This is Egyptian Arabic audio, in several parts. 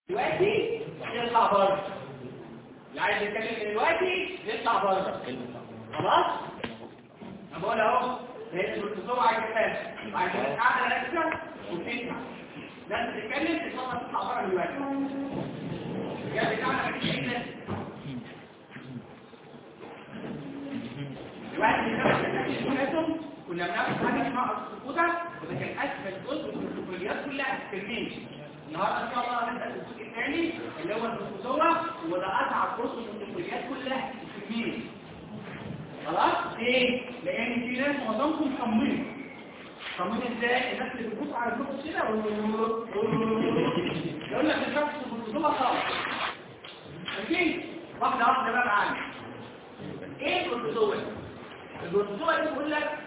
دلوقتي يطلع بره اللي عايز يتكلم دلوقتي يطلع بره خلاص انا بقول اهو هي الدكتور عايز يتكلم عايز قاعده لابسه وبتسمع لازم تتكلم تطلع تطلع بره دلوقتي يا بتاعنا ما فيش اي دلوقتي لما كنا بناخد حاجه اسمها السقوطه وده كان اسفل جزء من البروتوكوليات كلها في الترميم النهارده ان شاء الله هنبدا الجزء الثاني اللي هو البروتوكوليه وده اصعب جزء من البروتوكوليات كلها في الترميم خلاص ليه؟ لان في ناس معظمكم صممين صممين ازاي؟ الناس اللي بتبص على الكتب كده يقول لك الشخص البروتوكوليه خالص ماشي؟ واحده واحده بقى معانا ايه البروتوكوليه؟ البروتوكوليه دي بيقول لك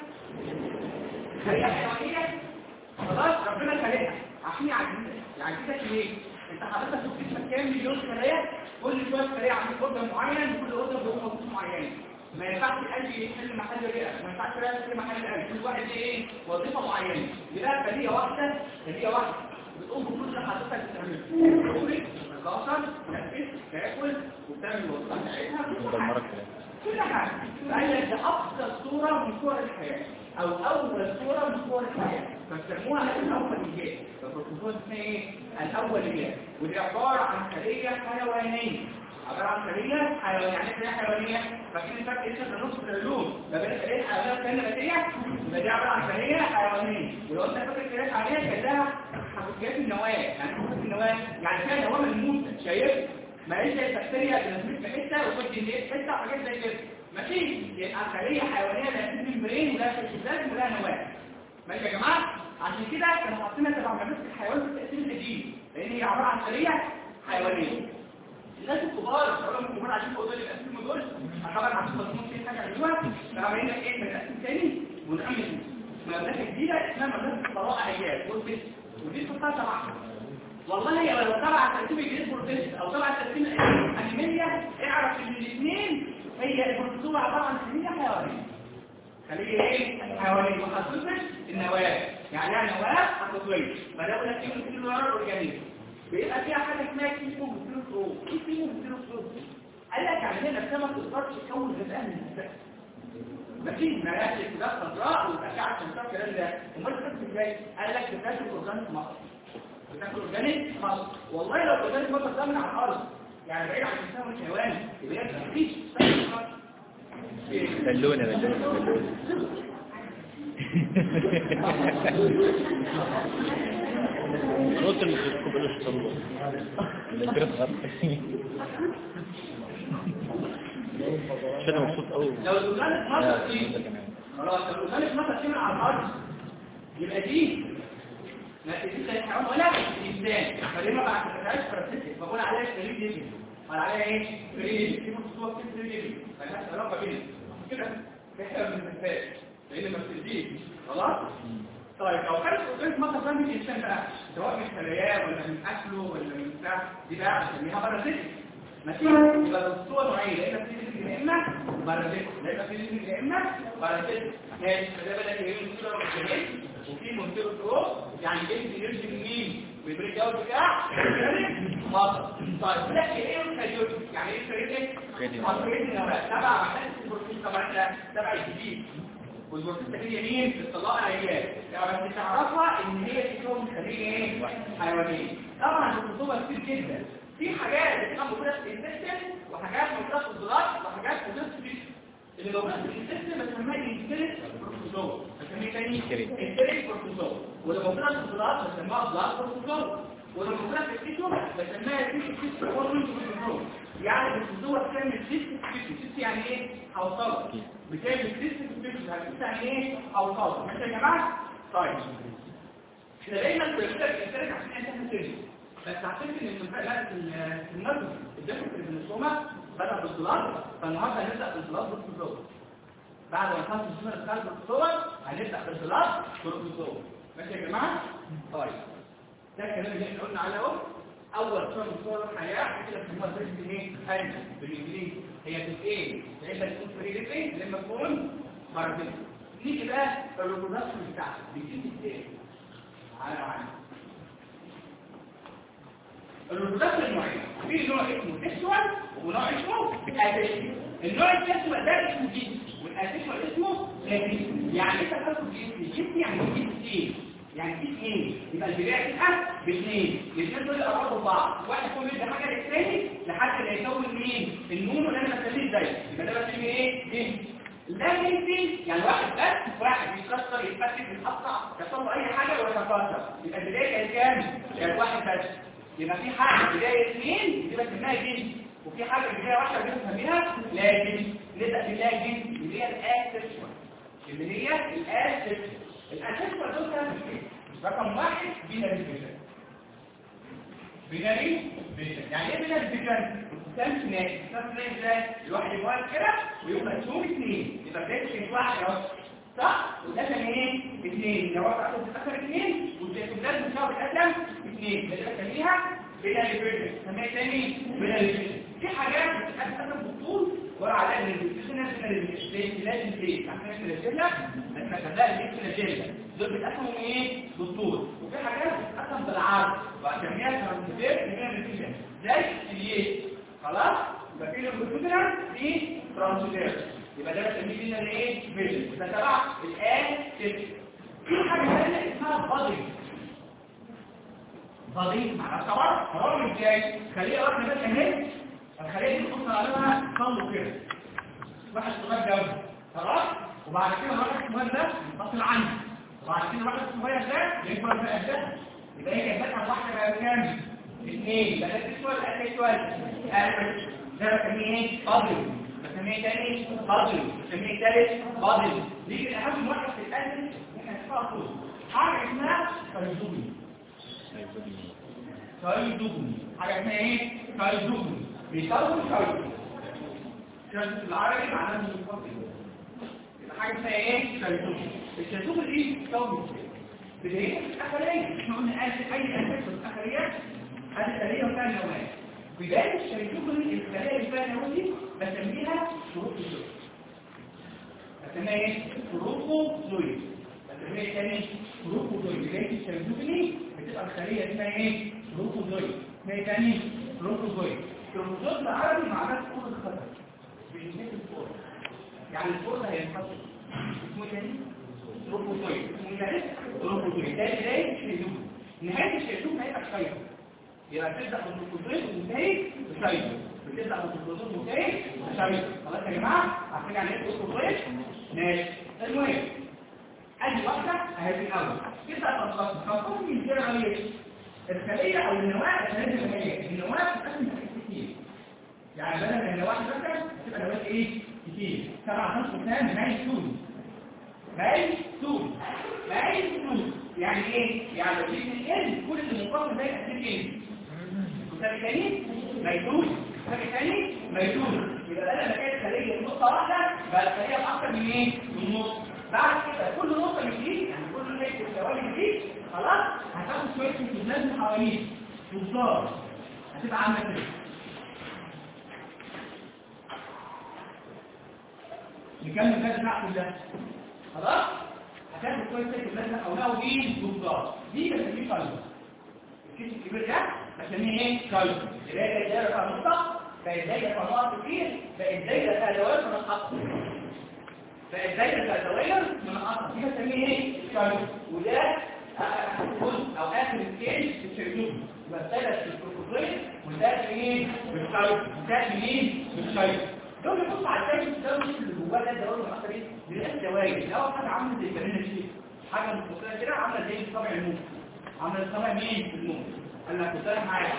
خلية حيوانية خلاص ربنا خلقها عشان يعجزك يعجزك ليه؟ انت حضرتك في جسمك كام مليون خلايا كل شويه خليه عندك اوردر معين وكل اوردر له وظيفه معينه ما ينفعش القلب يحل محل الرئه ما ينفعش الرئه تحل محل القلب كل واحد ليه ايه وظيفه معينه يبقى خليه واحده خليه واحده بتقوم بكل اللي حضرتك بتعمله تخرج تكسر تنفس تاكل وبتعمل الوظيفه بتاعتها كل حاجه فقال لك ده افضل صوره من صور الحياه او اول صورة من صور الحياة فسموها الاوليات فالبروتوزوم اسمها ايه الاوليات ودي عبارة عن خلية حيوانية عبارة عن خلية حيوانية يعني خلية حيوانية فاكرين الفرق ايه في نص العلوم ما بين الخلية الحيوانية والخلية النباتية يبقى دي عبارة عن خلية حيوانية ولو انت فاكر الخلية الحيوانية كان لها حساسيات النواة يعني حساسيات النواة يعني فيها نواة ملموسة شايف ما هيش زي البكتيريا اللي في حته وتودي في حته وحاجات زي كده ماشي يبقى خليه حيوانيه لا في الممبرين ولا في الجسم ولا نواه ماشي يا جماعه عشان كده كانوا حاطينها تبع مدرسه الحيوان في التقسيم القديم لان هي عباره عن خليه حيوانيه الناس الكبار الشباب الكبار عشان فوق دول التقسيم دول طبعا عشان مضمون في حاجه عملوها فعملنا لك ايه من التقسيم تاني ونعمل مدرسه جديده اسمها مدرسه الطلاق عيال ودي تحطها تبعها والله لو تبع الترتيب الجديد بروتيست او تبع الترتيب الانيميا اعرف ان الاثنين هي البروتوزوم عباره عن خليه حيوانيه خليه ايه حيوانيه مخصصه النواه يعني يعني نواه خطويه فلو لك ايه في النواه الاورجانيزم بيبقى فيها حاجه اسمها كيمو بتروفو ايه كيمو بتروفو قال لك عندنا السمك ما تقدرش تكون غذاء من النفس مفيش مراكز كده خضراء والاشعه الشمسيه الكلام ده امال بتكتب ازاي قال لك بتاكل اورجانيك مصر بتاكل اورجانيك مصر والله لو اورجانيك مصر ده من على الارض يعني بعيد عن الانسان والحيوان يبقى مفيش بلونة بلونة نقطة الميكروسكوب اللي اشتغلوا مش انا مبسوط قوي لو الاورجانيك مصر دي خلاص لو الاورجانيك مصر دي من على الارض يبقى دي ما تديش الحيوان ولا الانسان فدي ما بعتبرهاش فرنسيسك بقول عليها شريك يجي قال عليها ايه فريد في مصطوى في فريد مالهاش علاقه بينا كده احنا من الفات لان ما بتديش خلاص طيب لو كانت قدامك مثلا ده من الانسان بقى سواء من خلاياه ولا من اكله ولا من بتاع دي بقى بنسميها بارازيت ماشي يبقى المصطوى نوعين لا اما في يا اما بارازيت لا اما في يا اما بارازيت ماشي فده بدا ايه المصطوى الجنين وفي منتجه فوق يعني جاي يرجع منين بيبريك جوه بتاع مصر طيب لا ايه الكاريوت يعني ايه الكاريوت مصريين تبع محل البروتين طبعا ده تبع الجديد والبروتين هي مين الطلاق العيال يعني بس تعرفها ان هي تكون خليه ايه حيوانيه طبعا الرطوبه كتير جدا في حاجات بتبقى موجوده في الانتستين وحاجات موجوده في الضلال وحاجات موجوده في الجسم اللي موجوده في الانتستين بنسميها الانتريك بروتوزوم بنسميه تاني انتريك بروتوزوم واللي موجوده في الضلال بنسميها ضلال بروتوزوم ولما موجوده في التيشو بسميها تيشو اورجن بروتوزوم يعني البروتوزوم بتعمل سيست تيشو سيست يعني ايه اوصال بتعمل سيست تيشو يعني ايه اوصال ماشي يا جماعه طيب احنا دايما بنقول الانتريك عشان احنا نفهم بس عشان ان المفاجاه في النرد الدم في البنسومه بدأ بالضلال فالنهارده هنبدأ بالضلال بالضلال بعد ما نخلص السنة الخارج بالضلال هنبدأ بالضلال بالضلال ماشي يا جماعة؟ طيب ده الكلام اللي احنا قلنا عليه اهو اول صورة من صور الحياة كده بنسموها زي ايه؟ هاي بالانجليزي هي في ايه؟ يا اما تكون فري ريبي يا اما تكون مرتين نيجي بقى الريبرودكشن بتاعها بيجي ازاي؟ على عين الريبرودكتيف نوعين في نوع اسمه سيكشوال ونوع اسمه اسيشوال النوع السيكشوال ده اسمه جنسي والاسيشوال اسمه لاتين يعني انت تاخد جنسي جنسي يعني جنسي يعني في اثنين يبقى البدايه تبقى باثنين الاثنين دول يقربوا بعض واحد يكون يدي حاجه للثاني لحد ما يكون مين النون اللي انا بسميه ازاي يبقى ده بسميه ايه جنسي ده جنسي يعني واحد بس واحد يتكسر يتفتت يتقطع يحصل له اي حاجه ويتكسر يبقى البدايه كانت كام؟ كانت واحد بس يبقى في حاجه بدايه اثنين دي بسميها جنسي وفي حاجه بدايه واحده دي بنسميها لا جنسي نبدا بالله جنسي اللي هي الاسكشوال اللي هي الاسكشوال الاسكشوال دول كام رقم واحد بيناري فيجن بيناري فيجن يعني ايه بيناري فيجن؟ قدام سنان قدام سنان ازاي؟ الواحد يبقى كده ويبقى مقسوم اثنين يبقى بدايته كانت واحده اهو صح؟ وده كان ايه؟ اثنين لو واحد اخد اخر اثنين والجلد بتساوي القدم اثنين ده بسميها بيناري فيجن سميها تاني بيناري فيجن في حاجات بتتقسم بالطول ورا على ان الفيجن لازم ليه؟ عشان اسمها الجله لما خدها اللي اسمها الجله دول بيتقسموا ايه بالطول وفي حاجات بتتقسم بالعرض واسميها ترانسفير من الفيجن زي اليت خلاص يبقى في الفيجن في ترانسفير يبقى ده بنسميه لنا الايه فيجن ده تبع الان في حاجه ثانيه اسمها بادي بادي معناها طبعا قرار ازاي خليه واحده بس اهي الخليه دي بنحط عليها صلوا كده واحد صغير جنبه خلاص وبعد كده الواحد الصغير ده ينفصل عنه وبعد كده الواحد الصغير ده يكبر بقى ده يبقى هي كانت واحده بقى كام اثنين يبقى ده سؤال ده سؤال ده بسميه ايه فاضل بسميه تاني فاضل بسميه ثالث فاضل دي اهم واحده في الاسم احنا نفهم حاجه اسمها ترجمه ترجمه حاجه اسمها ايه ترجمه بيصرفوا ترجمه ترجمه بالعربي معناها مفصل حاجه اسمها ايه ترجمه الشاتوم دي بتساوي بداية الأخرية احنا قلنا آسف أي أساس الأخرية هذه الخلية وفيها النواة بداية الشاتوم الخلية اللي فيها النواة دي بسميها شروط الزوج بسميها ايه؟ شروط زوج بسميها ايه تاني؟ شروط زوج بداية الشاتوم دي بتبقى الخلية اسمها ايه؟ شروط زوج اسمها ايه تاني؟ شروط زوج شروط زوج بالعربي معناها كل الخطر بيجنيه الفور يعني الفور ده هينفصل اسمه تاني؟ روبوتويد روبوتويد ده بداية الشيزوم نهاية الشيزوم هيبقى خير يبقى تبدأ بالروبوتويد ومنتهي بشيزوم بتبدأ بالروبوتويد ومنتهي بشيزوم خلاص يا جماعة عارفين يعني ايه روبوتويد؟ ماشي المهم ادي واحدة اهي الاول تبدأ تنقص تنقص من كده غليظ الخلية او النواة الخلية الخلية النواة بتتقسم لحاجات كتير يعني بدل ما النواة مثلا تبقى نواة ايه؟ كتير سبعة خمس وثمان نهاية سوري ميتون ميتون يعني ايه يعني لو جبنا ال كل اللي منقسم ده يبقى ال مثال ثاني ميتون مثال ثاني ميتون يبقى ده لما كانت خليه نقطه واحده بقى الخليه اكتر من ايه من نص بعد كده كل نقطه من دي يعني كل نقطه الثواني دي خلاص هتاخد شويه سيتوبلازم حواليه بالظبط هتبقى عامله كده نكمل بقى النحو ده خلاص هتاخد كويس كده مثلا او له دي بالظبط دي بسميه كالب الكيس الكبير ده بسميه ايه كالب اللي هي دايره فيها نقطه بقت دايره فيها نقط كتير بقت دايره فيها دوائر منقطه بقت دايره فيها دوائر منقطه دي بسميه ايه كالب وده جزء او اخر الكيس في الشيزوم يبقى الدايره في الكروكوزيل وده في ايه بالكالب وده في مين بالشيزوم دول بص على الثاني ده اللي جواه ده الدوائر المنقطه دي بيبقى الدوائر اول حاجه عامله زي كمان الشيء حاجه مستقله كده عامله زي طبع النور عامله طبع مين النور انا كنت معايا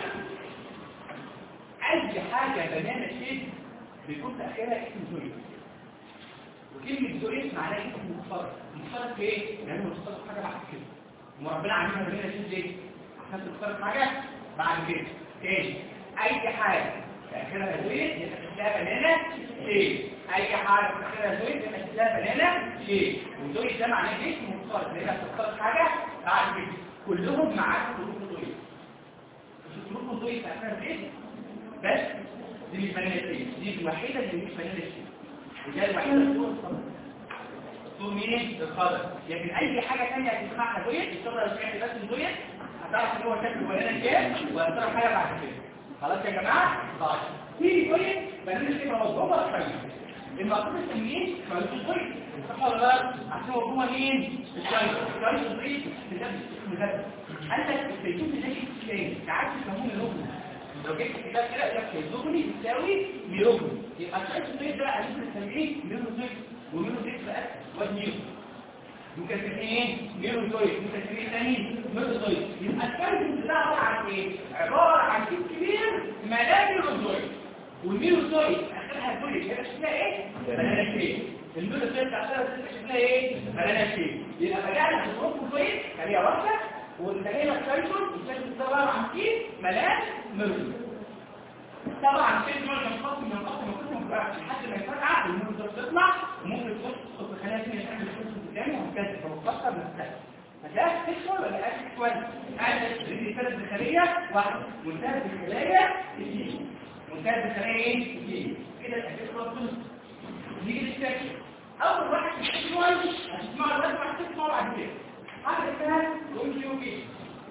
اي حاجه بنانا شيء بيكون تاخيرها اسم زويد وكلمه زويد معناها اسم مختلط مختلط في ايه يعني مختلط حاجه بعد كده وربنا عاملها بنانا شيء ليه عشان تختلط حاجه بعد كده تاني اي حاجه تاخيرها زويد يبقى تحتها بنانا شيء اي حاجه تاخيرها زويد يبقى تحتها بنانا شيء وزويد ده معناه اسم مختلط لانها بتختلط حاجه بعد كده كلهم معاك حروف زويد الظروف الضوئية بتاعتها ايه؟ بس دي مش بنانية دي الوحيدة اللي مش بنانية وده الوحيدة اللي هو الخضر طول مين؟ الخضر لكن أي حاجة تانية هتسمعها ضوئية الخضر اللي سمعت بس ضوئية هتعرف ان هو شكل الولانه كام وهتعرف حاجه بعد كده خلاص يا جماعه طيب تيجي كويس بنعمل كده موضوع الخليه المقصود التمرين فالكويس صح ولا لا عشان هو جوه مين الشاي الشاي الضيق مدرس انت التجويد ده شيء تعرف تفهمون اللغه لو جبت كتاب كده يقول لك اللغني بتساوي ميروجن يبقى الشاي الضيق ده علامه التمرين ميروجن وميروجن بقى والنيو مكسرين ايه ميروزويد مكسرين تاني ميروزويد يبقى الكارثه ده عباره عن ايه عباره عن كيس كبير مليان ميروزويد والميروزويد اخرها كل هي شكلها ايه بنانا شيء الميروزويد اخرها شكلها ايه بنانا شيء يبقى بدانا في البروكوزويد خليه واحده والخليه الكارثون الكارثون ده عباره عن كيس مليان ميروزويد طبعا في نوع من الخط من الخط من الخط من لحد ما يفرقع الميروزويد تطلع وممكن تخش في خلايا ثانيه تعمل قدامي وهكذا فمفكر بالسهل فده سيكشوال ولا اسيكشوال هذا اللي ثلاث بخلية واحدة منتهى بخلايا اثنين منتهى بخلايا ايه اثنين كده الاسيكشوال تنص نيجي للسيكشوال اول واحد في السيكشوال هتسمعوا الوقت مع السيكشوال بعد كده حاجة اسمها كونجيوجيشن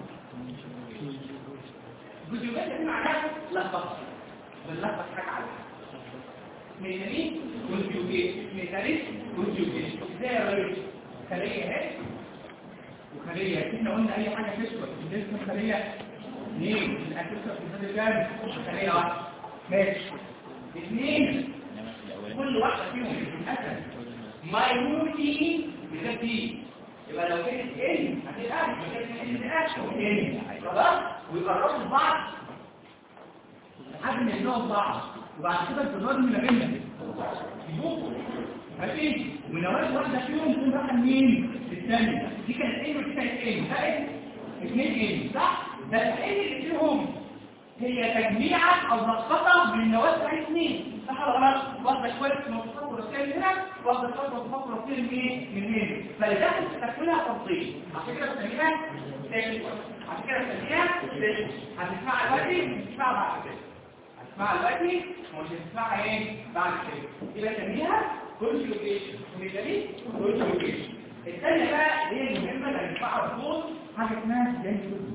كونجيوجيشن دي معناها لخبطة بنلخبط حاجة على ميكانيك كونجيوجيشن ميكانيك كونجيوجيشن ازاي يا ريس خلية اهي وخلية احنا قلنا اي حاجة تسوى بالنسبة خلية اثنين الاساسة في هذا الجانب خلية واحدة ماشي اثنين كل واحدة فيهم الاسد ماينورتي بذاتي يبقى لو كانت ان هتبقى يبقى كانت ان اكشن ان خلاص ويقربوا لبعض لحد ما يلاقوا بعض وبعد كده التضاد ما بينهم يبقوا ماشي ومن اول واحده فيهم تكون رايحه لمين الثانيه دي كانت ايه ودي كانت ايه بقت اثنين ايه صح بس ايه اللي فيهم هي تجميعة او مسقطة من النواه بتاع اثنين صح ولا لا واخده شويه مواصفات وسائل هنا واخده شويه مواصفات وسائل من ايه من هنا فلذلك تكونها تفصيل عشان كده بنسميها تاني عشان كده بنسميها هتسمعها دلوقتي هتسمعها بعد كده هتسمعها دلوقتي ومش هتسمعها ايه بعد كده يبقى نسميها كونجوجيشن ونسميه كونجوجيشن الثانيه بقى اللي هي المهمه اللي هنسمعها بصوت حاجه اسمها جنسيوز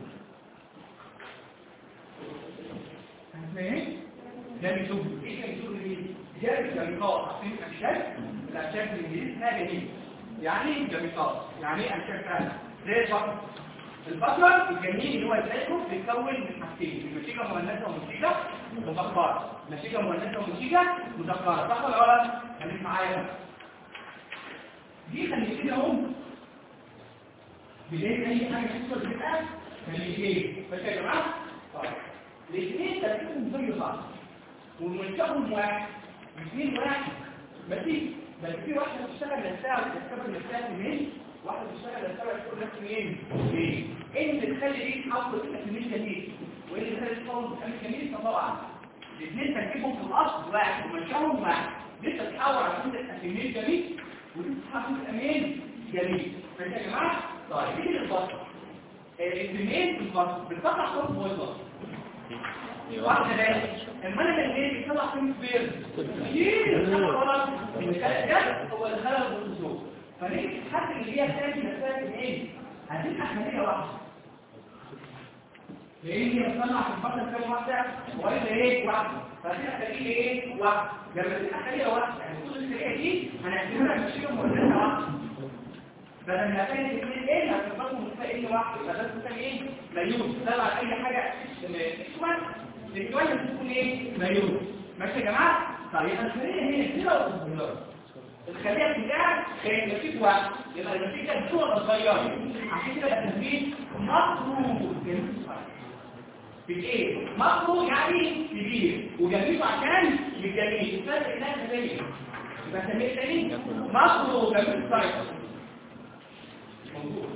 ايه ده بيشوف ايه ده بيشوف ايه ده جميقات عارفين الاشكال الاشكال الانجليزي اسمها جميل يعني ايه جميقات يعني ايه اشكال فعلا زي البطل البطل الجميل اللي هو الزيكو بيتكون من حاجتين المشيكه مؤنثه ومشيكه مذكره مشيكه مؤنثه ومشيكه مذكره صح ولا غلط خليك معايا دي خليتين اهو بدايه اي حاجه تحصل بتبقى خليتين فاكر يا جماعه طيب الاثنين تركيبهم زي بعض ومنشأهم واحد الاثنين واحد ماشي بس في واحده بتشتغل نفسها وتكتب نفسها منين واحده بتشتغل نفسها وتكتب نفسها منين ايه ايه اللي تخلي دي تحول التكميل جميل وايه اللي تخلي تحول التكميل جميل طبعا الاثنين تركيبهم في الاصل واحد ومنشأهم واحد لسه تتحول عشان التكميل جميل ودي تتحول التكميل جميل فانت يا جماعه طيب ايه البطل الاثنين بالبطل بالبطل حروف موظف واحدة بقى المنهج اللي بيطلع فيه كبير كتير الخلق ده هو الخلق والنزول فليه حتى اللي هي ثاني مسائل ايه هتبقى خلية واحدة لان هي بتطلع في الفترة كام واحدة وإلا ايه واحدة فهتبقى خلية ايه واحدة لما تبقى خلية واحدة يعني كل الخلية دي هنعتبرها مشيئة مولدة واحدة بدل ما كانت الاثنين ايه هتبقوا مستقل واحد يبقى ده مثلا ايه مليون طلع اي حاجه اسمها الكويس تكون ايه مليون ماشي يا جماعه طيب الخليه هي كده ولا الخليه بتاعك كانت مفيش واحد يبقى المفيش ده صوره صغيره عشان كده التنفيذ مطلوب بالايه مطلوب يعني كبير وجميله عشان بالجميل الفرق ده زي يبقى سميه تاني مطلوب جميل سايكل موجود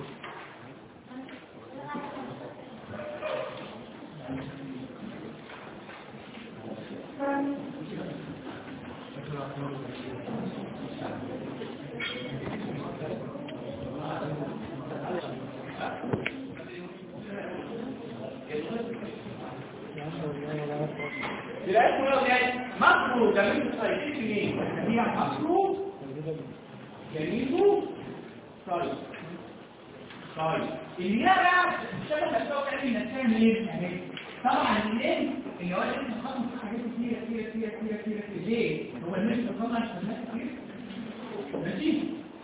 الاسم هو يعني مصر جميل صيفي منين هي مصر جميل صيف طيب الياء بقى الشبكه نفسها بتعمل نفسها منين؟ اهي طبعا منين؟ اللي هو لازم نخصص في حاجات كتير كتير كتير كتير كتير كتير ليه؟ هو الناس بتطلع شغلات كتير ماشي؟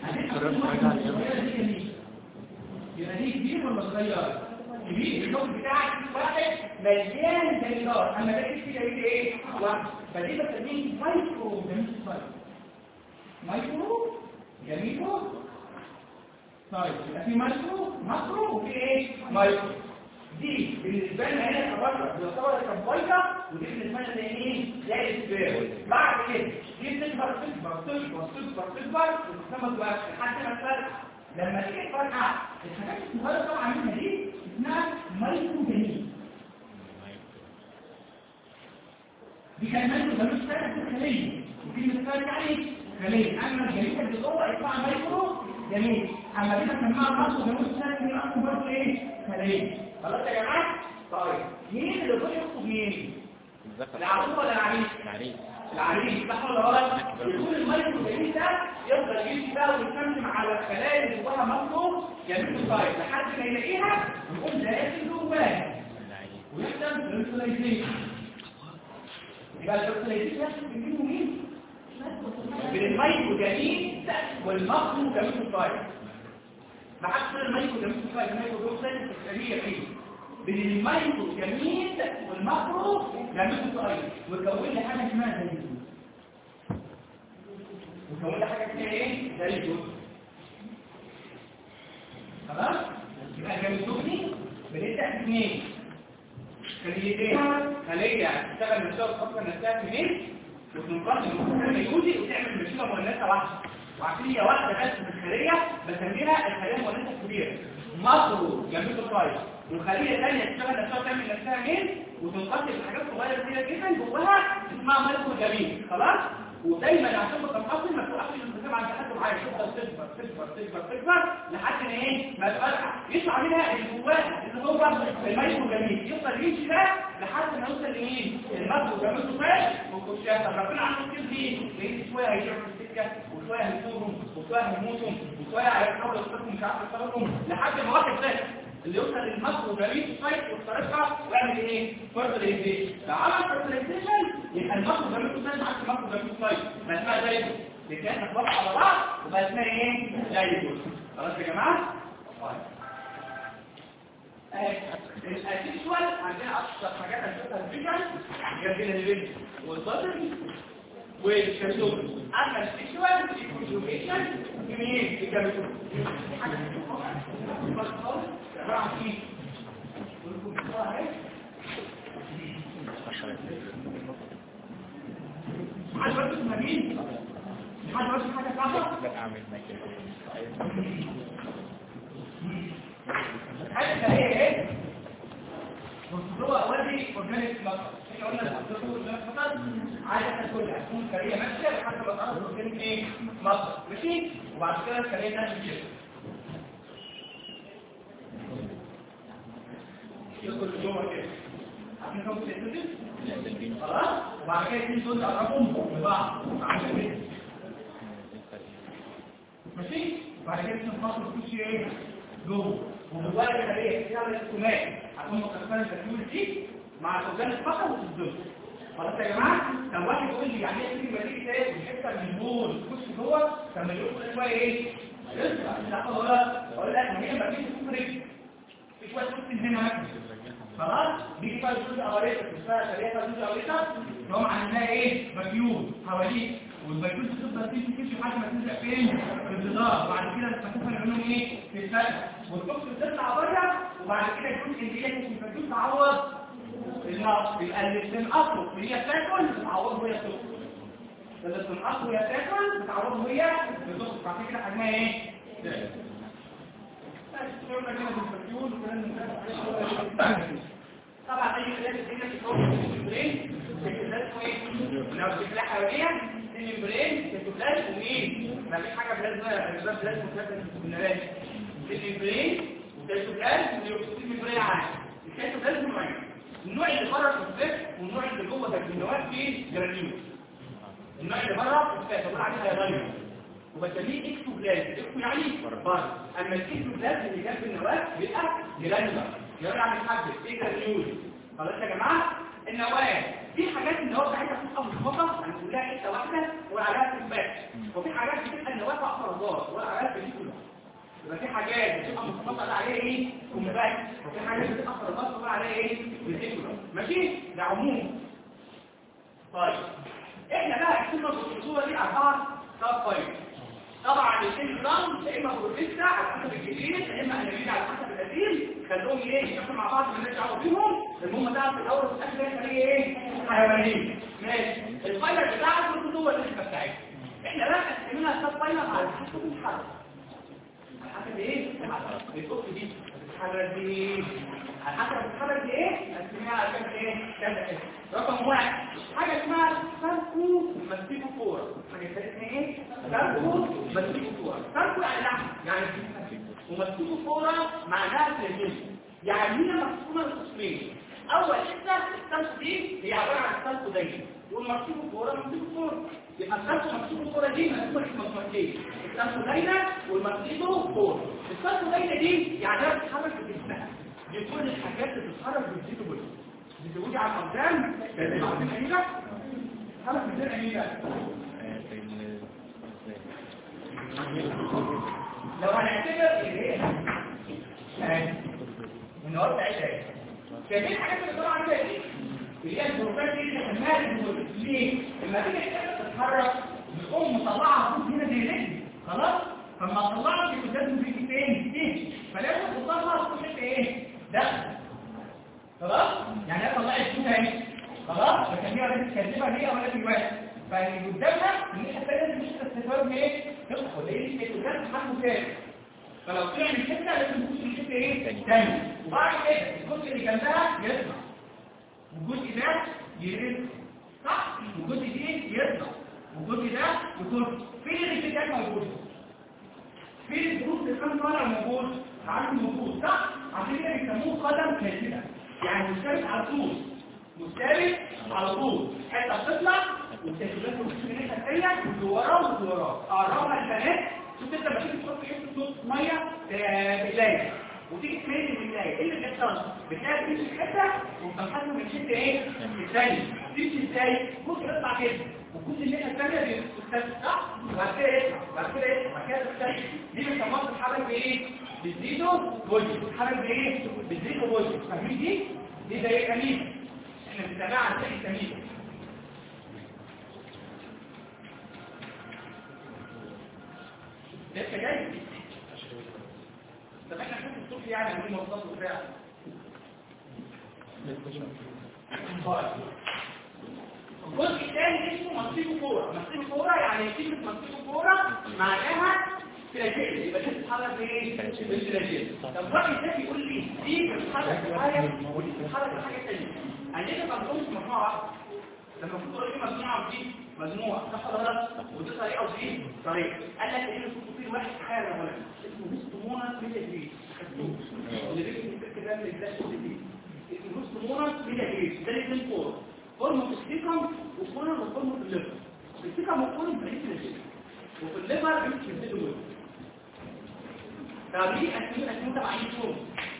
يبقى دي كبير ولا صغير؟ كبير اللون بتاعك واحد مليان جليدات اما ده كده يجي ايه؟ واحد فدي بسميه مايكرو جميل مايكرو جميل طيب يبقى في مايكرو ماكرو وفي ايه؟ مايكرو دي بالنسبه لنا هنا كبره بيعتبر كبايكه ودي بالنسبه لنا زي ايه؟ زي السبير بعد كده دي بتكبر تكبر تكبر تكبر تكبر وتكبر بقى لحد ما تفرق لما تيجي تفرقع الحاجات الصغيره طبعا منها دي اسمها مايكرو جميل دي كان مايكرو ملوش سنه في الخليه ودي مثال يعني خليه اما الجميل اللي جوه يطلع مايكرو جميل اما دي بنسميها مايكرو ملوش سنه في الاصل برضه ايه؟ خليه خلاص يا جماعه طيب مين اللي دول يخطب مين؟ العروس ولا العريس؟ العريس العريس صح ولا غلط؟ يكون الملك الجميل ده يفضل يمشي بقى ويسمم على الخلايا اللي جواها مطلوب جميل الصيد لحد ما يلاقيها يقوم داخل جواها ويحصل فيرتلايزيشن يبقى الفيرتلايزيشن يحصل بين مين؟ بين الميكرو جميل والمطلوب جميل الصيد بعكس الميكرو جميل الصيد الميكرو جميل الصيد الخليه فيه بين الميكرو جميل والماكرو جميل الصيد ويكون لي حاجه اسمها زيتون ويكون لي حاجه اسمها ايه؟ زيتون خلاص؟ يبقى الجميل بنبدا اثنين خليتين خليه تشتغل نفسها وتفكر نفسها في مين وتنقل المستقبل الميولي وتعمل مشيمه مؤنثه واحده وعشان هي واحده بس في الخليه بسميها الخليه المؤنثه الكبيره مصر جنبيه الطايف وخليه ثانيه تشتغل نفسها وتعمل نفسها مين وتنقسم لحاجات صغيره كده جدا جواها اسمها ملك جميل خلاص ودايما عشان تنقسم ما توقفش الانقسام عند حد معين تفضل تكبر تكبر تكبر تكبر لحد ما ايه ما تفرقع يطلع منها اللي جواها اللي هو الميكرو جميل يفضل يمشي ده لحد ما يوصل لايه الميكرو جميل صغير والكوشات ربنا عنده كتير دي لان شويه هيجروا في السكه وشويه هيفوتهم وشويه هيموتهم وشويه هيحاولوا يصرفهم مش عارف يصرفهم لحد ما واحد ده اللي يوصل للمصر جميل السايت واخترقها ويعمل ايه فيرتلايزيشن لو عمل فيرتلايزيشن يبقى المصر جميل السايت معاك المصر جميل السايت ما اسمها زي دي كانت تتوقع على بعض وبقى اسمها ايه زي خلاص يا جماعه طيب الاسيكشوال عندنا اشهر حاجات هنشوفها الفيجن جنبنا البنت والبطل والكرتون اما السيكشوال الكونجوجيشن جميل الكرتون حاجه عباره عن ايه حاجه بس اسمها مين حاجه بس حاجه صعبه لا اعمل مايكرو حاجه هي ايه هو اولي اورجانيك مصر احنا قلنا الدكتور مثلا عايزه كلها تكون كريه ماشيه لحد ما تعرف اورجانيك ايه مصر ماشي وبعد كده الكريه ماشيه كده يدخل جوه كده عشان كم تتنزل خلاص وبعد كده يجي دول تقربهم لبعض عشان كده ماشي وبعد كده تنفصل تخش ايه جوه وجواها الخليه فيها الاستماع هتكون متخلفه التكوين دي مع الاورجان الفقر وتتضرب خلاص يا جماعه كان واحد يقول لي يعني ايه تيجي تيجي تاكل حته من البول تخش جوه كان يقول شويه ايه يطلع لا ولا اقول لك ما هي ما فيش تفرق في شويه تفرق هنا مثلا خلاص بيجي بقى يقول اوريك اسمها خليه تقول اوريك اللي هم عندنا ايه مكيول حواليك والبيكوت تفضل تمشي تمشي لحد ما تنزل فين في الجدار وبعد كده تستخدم منهم ايه في الفتح والكوكس بتطلع بره وبعد كده الجزء اللي هي في الفتوش تعوض النقص يبقى اللي بتنقصه وهي بتاكل بتعوضه وهي بتخرج اللي بتنقصه وهي بتاكل بتعوضه وهي بتخرج فعشان كده حجمها ايه؟ قلنا كده في الفتيول طبعا اي خلاف الدنيا في الكون في البرين الكتلات ايه؟ لو الكتلات حواليها البرين الكتلات ومين؟ ما فيش حاجه بلازما بلازما بلازما بلازما البرين والكتلات واليوكسيد البرين عادي الكتلات نوعين النوع اللي بره الكتلات والنوع اللي جوه الجنوات فيه جرانيول النوع اللي بره الكتلات بقول عليها هيغير وبسميه اكسوبلازم اكسو يعني بره اما الاكسوبلازم اللي جنب النواه بيبقى جرانيولار جرانيولار يعني حبه ايه جرانيول خلاص يا جماعه النواه في حاجات النواه بتاعتها بتبقى مخبطه يعني كلها حته واحده وعليها كومباكت وفي حاجات بتبقى النواه فيها افرازات وعليها فيليكولا يبقى في حاجات بتبقى مخبطه عليها ايه كومباكت وفي حاجات بتبقى افرازات وعليها ايه فيليكولا ماشي ده عموم طيب احنا بقى قسمنا الصوره دي اربعه سب طيب طبعا الاثنين جرام يا اما بروتيستا على حسب الجديد يا اما انابيب على حسب القديم خلوهم ايه ياكلوا مع بعض مالناش دعوه بيهم المهم ده في الاول وفي الاخر هي خليه ايه حيوانيه ماشي الفايلر بتاعك كله هو النسبه بتاعتها احنا بقى قسمناها سب فايلر على حسب الحركه على حسب ايه القط دي بتتحرك بايه على حسب بتتحرك بايه قسمناها على كام ايه كذا كده رقم واحد حاجه اسمها ساركو مسيكو كوره حاجه اسمها ايه ساركو مسيكو كوره ساركو يعني لحم يعني ومسيكو كوره معناها سليم يعني هي مقسومه لقسمين اول حته الساركو دي هي عباره عن ساركو دايما والمسيكو كوره مسيكو كوره يبقى الساركو مسيكو كوره دي مقسومه لمجموعتين الساركو دايما والمسيكو كوره الساركو دايما دي يعني هي بتتحرك بجسمها دي كل الحاجات اللي بتتحرك بالزيتو بس بتقولي على الأقدام كان عارفين أمينة؟ حرف من أمينة لو هنعتبر ايه النهارده عيش ايه شايفين الحاجات اللي طالعه عندها دي اللي هي البروفات دي اللي سماها البروفات ليه؟ لما تيجي الحاجه تتحرك بتقوم مطلعها فوق هنا زي رجل خلاص؟ فلما طلعها في لازم بيجي فين؟ فين؟ فلازم تطلعها في حته ايه؟ دخل خلاص يعني هي طلعت فيها ايه خلاص بسميها لازم تكذبها هي ولا في واحد فاللي قدامها ان هي لازم مش تستفاد من ايه تدخل ايه الكتاب حجمه ثاني فلو طلع من حته لازم يكون من حته ايه ثاني وبعد كده الجزء اللي جنبها يطلع والجزء ده يرد صح والجزء دي يطلع والجزء ده يكون فين الكتاب موجود فين الجروب اللي كان طالع موجود عارف موجود صح عشان كده بيسموه قدم كاتبه يعني مستبت على طول مستبت على طول حتى بتطلع وتجربته من الناحيه الثانيه وراه ووراه اقربها البنات شوف انت لما تيجي تحط حته نص ميه بلايه وتيجي تميل البلايه ايه اللي بيحصل بتلاقي تمشي حته وبتنحل من حته ايه الثانيه تمشي ازاي ممكن يطلع كده وكل الناحيه الثانيه بتستبت صح وبعد كده يطلع وبعد كده يطلع وبعد كده تستبت دي بنسموها بتتحرك بايه بتزيدوا بوجه بتتحرك بايه بتزيدوا بوجه فاهمين دي دي زي اميبا احنا بنتابعها زي اميبا لسه جاي طب احنا نشوف الصوت يعني من موظف وبتاع الجزء الثاني اسمه مصيبه كوره مصيبه كوره يعني كلمه مصيبه كوره معناها فلاجيل يبقى دي بتتحرك بايه بالفلاجيل طب راجل ده بيقول لي دي بتتحرك بحاجه ودي بتتحرك بحاجه ثانيه عندنا مجموعه مجموعه واحده لما كنت قلت مجموعه ودي مجموعه صح ولا لا ودي طريقه ودي طريقه قال لك ان في واحد حاجه ولا اسمه هيستومونا ميتاجريس اللي بيكتب الكلام اللي ده دي اسمه هيستومونا ميتاجريس ده اللي فور هرمون السيكم وهرمون وهرمون الليفر السيكم وهرمون بريد وفي الليفر بيمشي في طب ليه أسمين أسمين تبعين شو؟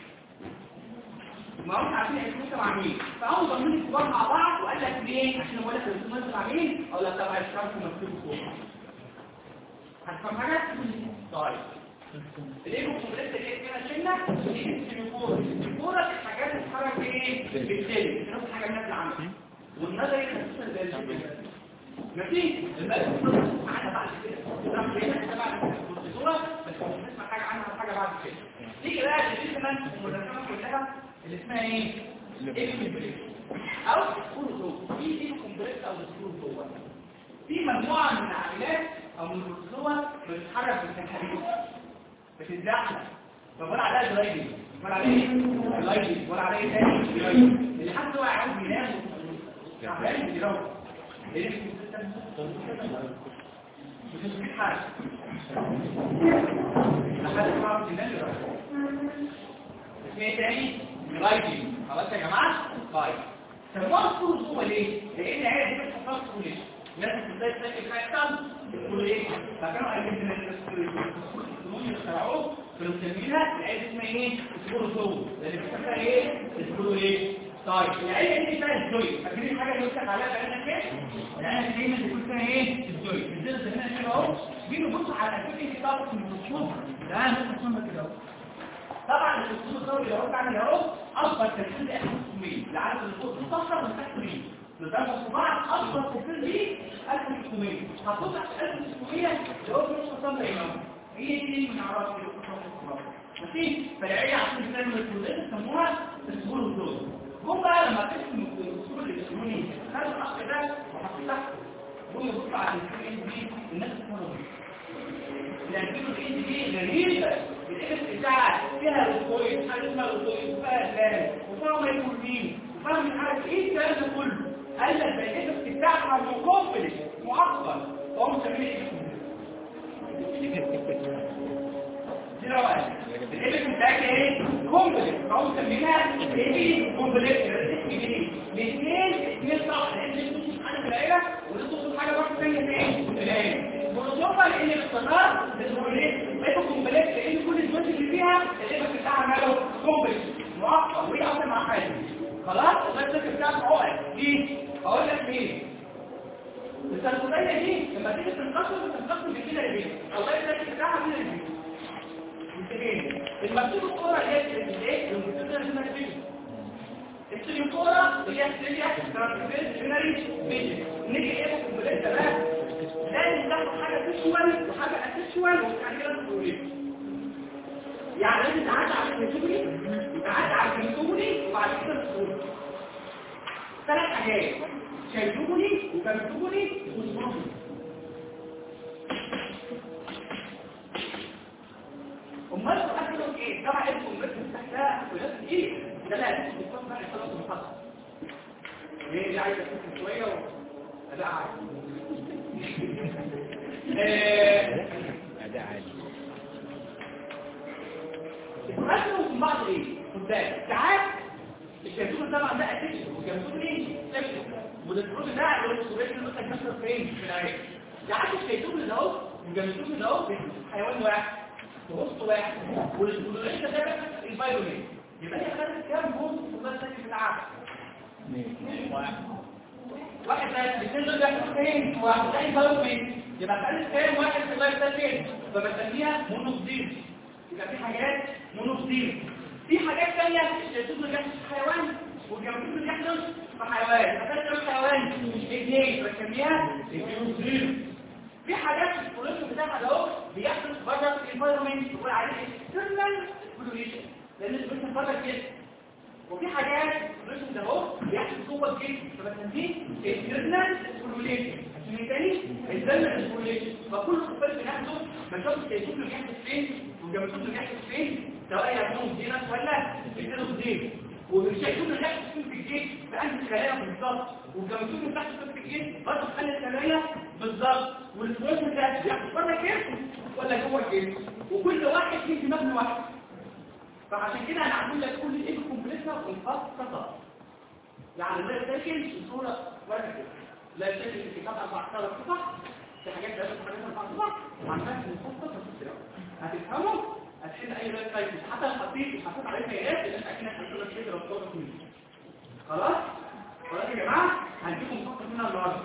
ما هم عارفين أسمين تبعين فهم ضمنين الكبار مع بعض وقال لك ليه؟ عشان هو لك الأسمين تبعين أو لا تبع الشرف ومكتوب فوق هتفهم حاجة؟ طيب ليه مكتوبات اللي اسمها شلة؟ دي السيميكورة السيميكورة الحاجات اللي بتتحرك بايه؟ بالتالي نفس حاجة الناس اللي عاملة والنظري خصوصا زي الشلة ماشي؟ المال معانا بعد كده طب ليه احنا بعد الصورة بس مش نسمع حاجة عنها حاجة بعد كده تيجي بقى الريزمنت المدرسة كلها اللي اسمها ايه؟ اكسبريس او سكول جوه في ايه كومبريس او سكول جوه في مجموعة من العائلات او من البروتوزوا بتتحرك بالتنحريف بتتزحلق فبقول عليها جلايدنج بقول عليها جلايدنج بقول عليها تاني جلايدنج اللي حد هو عاوز ينام تعبان بيروح ليه مش مش حاجه لحد ما عرفت ينام يروح ايه تاني جلايدنج خلاص يا جماعه طيب سموها سكول جوه ليه؟ لان هي دي بتحصل سكول الناس ازاي تسجل هيحصل يقولوا ايه فكانوا عايزين ان الاسمهم يخترعوه كانوا مسمينها العيد اسمها ايه سبوروزو لان بتسمى ايه سبورو ايه طيب العيد دي فيها الزوي فاكرين الحاجه اللي قلت لك عليها بقالنا كده العيد دايما بيكون فيها ايه الزوي الزوي زي هنا كده اهو جينا نبص على الاكتيفيتي بتاعته في الرسوم ده انا كده اهو طبعا الرسوم الثوري اللي هو بتاعنا اهو اكبر تكتيك احنا مسمين العدد اللي فوق 16 من تحت مين لدرجة الصباع أكبر تكتير دي 1600 هتطلع 1600 اللي هو في نص الصمت هنا هي دي من أعراض ماشي فالعيلة عشان تعمل الكليات يسموها السهول والدول هم بقى لما تقسم الأصول الإلكترونية خدوا الأخ ده وحطوا تحت هم يبصوا على الإن دي الناس تفهموا لأن الإن دي غريبة الإكس بتاعها فيها الأصول حاجة اسمها الأصول وفيها أسلام وفيها ميكروبين وفيها مش عارف إيه الكلام ده كله قال لك ده الإكس بتاعها مكومبلس معقد فهم مسميه دي رواية الإبس بتاعتها ايه؟ كومبلكس فهو مسمينها ايه؟ كومبلكس اسم جديد الاثنين الاثنين صح لان انتوا تشوف حاجه في العيله وانتوا تشوف حاجه برضه ثانيه فين؟ في العيله بالإضافة لأن الاختصار للكومبلكس بقيته كومبلكس لأن كل الجزء اللي فيها الإبس بتاعها ماله كومبلكس معقد وهي أصلا مع حاجة خلاص؟ الإبس بتاعها عقد ليه؟ أقول لك ليه؟ السلسلية دي لما تيجي تنقسم تنقسم بكده لبين الله يبارك بتاعها كده لبين المكتوب الكورة اللي هي الايه المكتوب ده اسمها فيجن السيليكورة اللي هي السيليا ترانسفيرس جينري فيجن نيجي ايه في البلاد ده بقى لازم تاخد حاجة فيشوال وحاجة اسيشوال وبعد كده تقولي يعني لازم تعدي على الفيجولي تعدي على الفيجولي وبعد كده تقولي ثلاث حاجات شايفوني وكمتوني وصنوني امال تؤكدوا ايه طبعا انتوا امتوا تحتها ولازم ايه ده لا بتكون بقى خلاص مخصص ليه دي عايزه تكون شويه واداء عالي اداء عالي الرسم من بعض ايه قدام ساعات الكرتون طبعا ده اساسي والكرتون ايه سكشن والكرتون ده اللي هو الصورات اللي مثلا كسر فين في العين ساعات الكرتون ده اهو والكرتون ده اهو حيوان واحد وسط واحد والكرتون ده ده الفايرومين يبقى هي خدت كام بوست والله ساكن في العالم واحد بس الاثنين دول بيحصلوا فين واحد زي فايرومين يبقى خدت كام واحد في اللايف ساكن فبسميها مونوكسيد يبقى في حاجات مونوكسيد في حاجات تانية الشيطان اللي بيحصل في حيوان والجاموس اللي بيحصل في حيوان فكانت كم حيوان اثنين بسميها الجيوزيل في حاجات في البوليشن بتاعها ده اهو بيحصل بره الانفايرمنت بيقول عليه اكسترنال بوليشن لان البوليشن بره الجسم وفي حاجات البوليشن ده اهو بيحصل جوه الجسم فبسميه اكسترنال بوليشن عشان تاني الزمن بوليشن فكل خفاف بناخده بنشوف الشيطان اللي بيحصل فين والجاموس اللي بيحصل فين سواء يكونوا دينا ولا يكونوا دين والشيطان اللي تحت في الجيش بأنت الخلايا بالظبط والجاموسون اللي تحت في الجيش برضه تخلي الخلايا بالظبط والفلوس اللي ياخد بره الجيش ولا جوه الجيش وكل واحد فيه مبنى واحد فعشان كده انا عامل لك كل ايه كومبلكسه والخاصه يعني ده ساكن بصوره ورقه كده لا ساكن في كتاب 14 قطع في حاجات ده 14 قطع عمال مخصصه في هتفهموا هتحل اي لايف سايكل حتى لو حطيت مش حطيت عليه بيانات لان اكيد هتحط لك كده رابطه كله خلاص خلاص يا جماعه هنديكم مخطط منها النهارده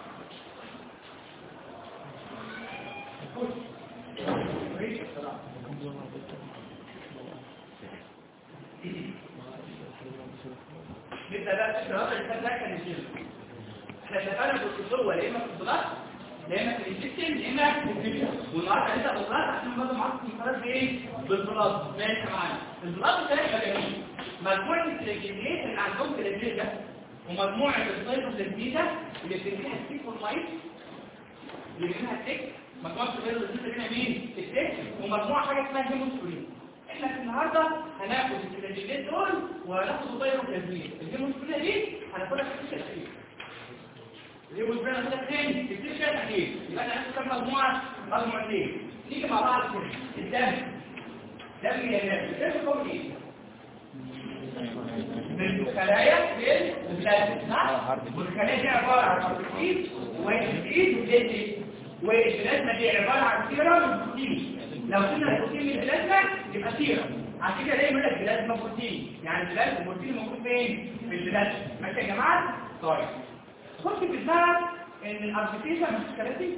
نبدا بقى الشهر اللي فات ده كان الجيم احنا اتفقنا بالدكتور ولا اما في الصلاه لا اما في الانجكشن لا اما في الفيديو والنهارده هنبدا بالبلاط عشان برضه معاكم المقارنات بايه بالبلاط ماشي معانا البلاط ده يبقى جميل مجموعه الكلينيات اللي عندهم كلينيات ده ومجموعه السايكل الجديده اللي بتديها السيك واللايف اللي بيديها السيك مجموعه السايكل الجديده هنا مين السيك ومجموعه حاجه اسمها هيموسكرين احنا في النهارده هناخد الكلينيات دول وهناخد السايكل الجديد الهيموسكرين دي هناخدها في السيك الاخير اللي هو البرنامج ده فين كتير شيء تحديد يبقى انا هاخد كام مجموعه مجموعتين نيجي مع بعض كده الدم دم يا ناس الدم هو ايه الخلايا في البلازما صح والخلايا دي عباره عن اربيسيد وانسيد وديتي والبلازما دي عباره عن سيرم وبروتين لو كنا البروتين من البلازما يبقى سيرم عشان كده دايما يقول لك بلازما بروتين يعني البلازما البروتين موجود فين في البلازما ماشي يا جماعه طيب خش في دماغك ان الاربيسيشن مش كراتين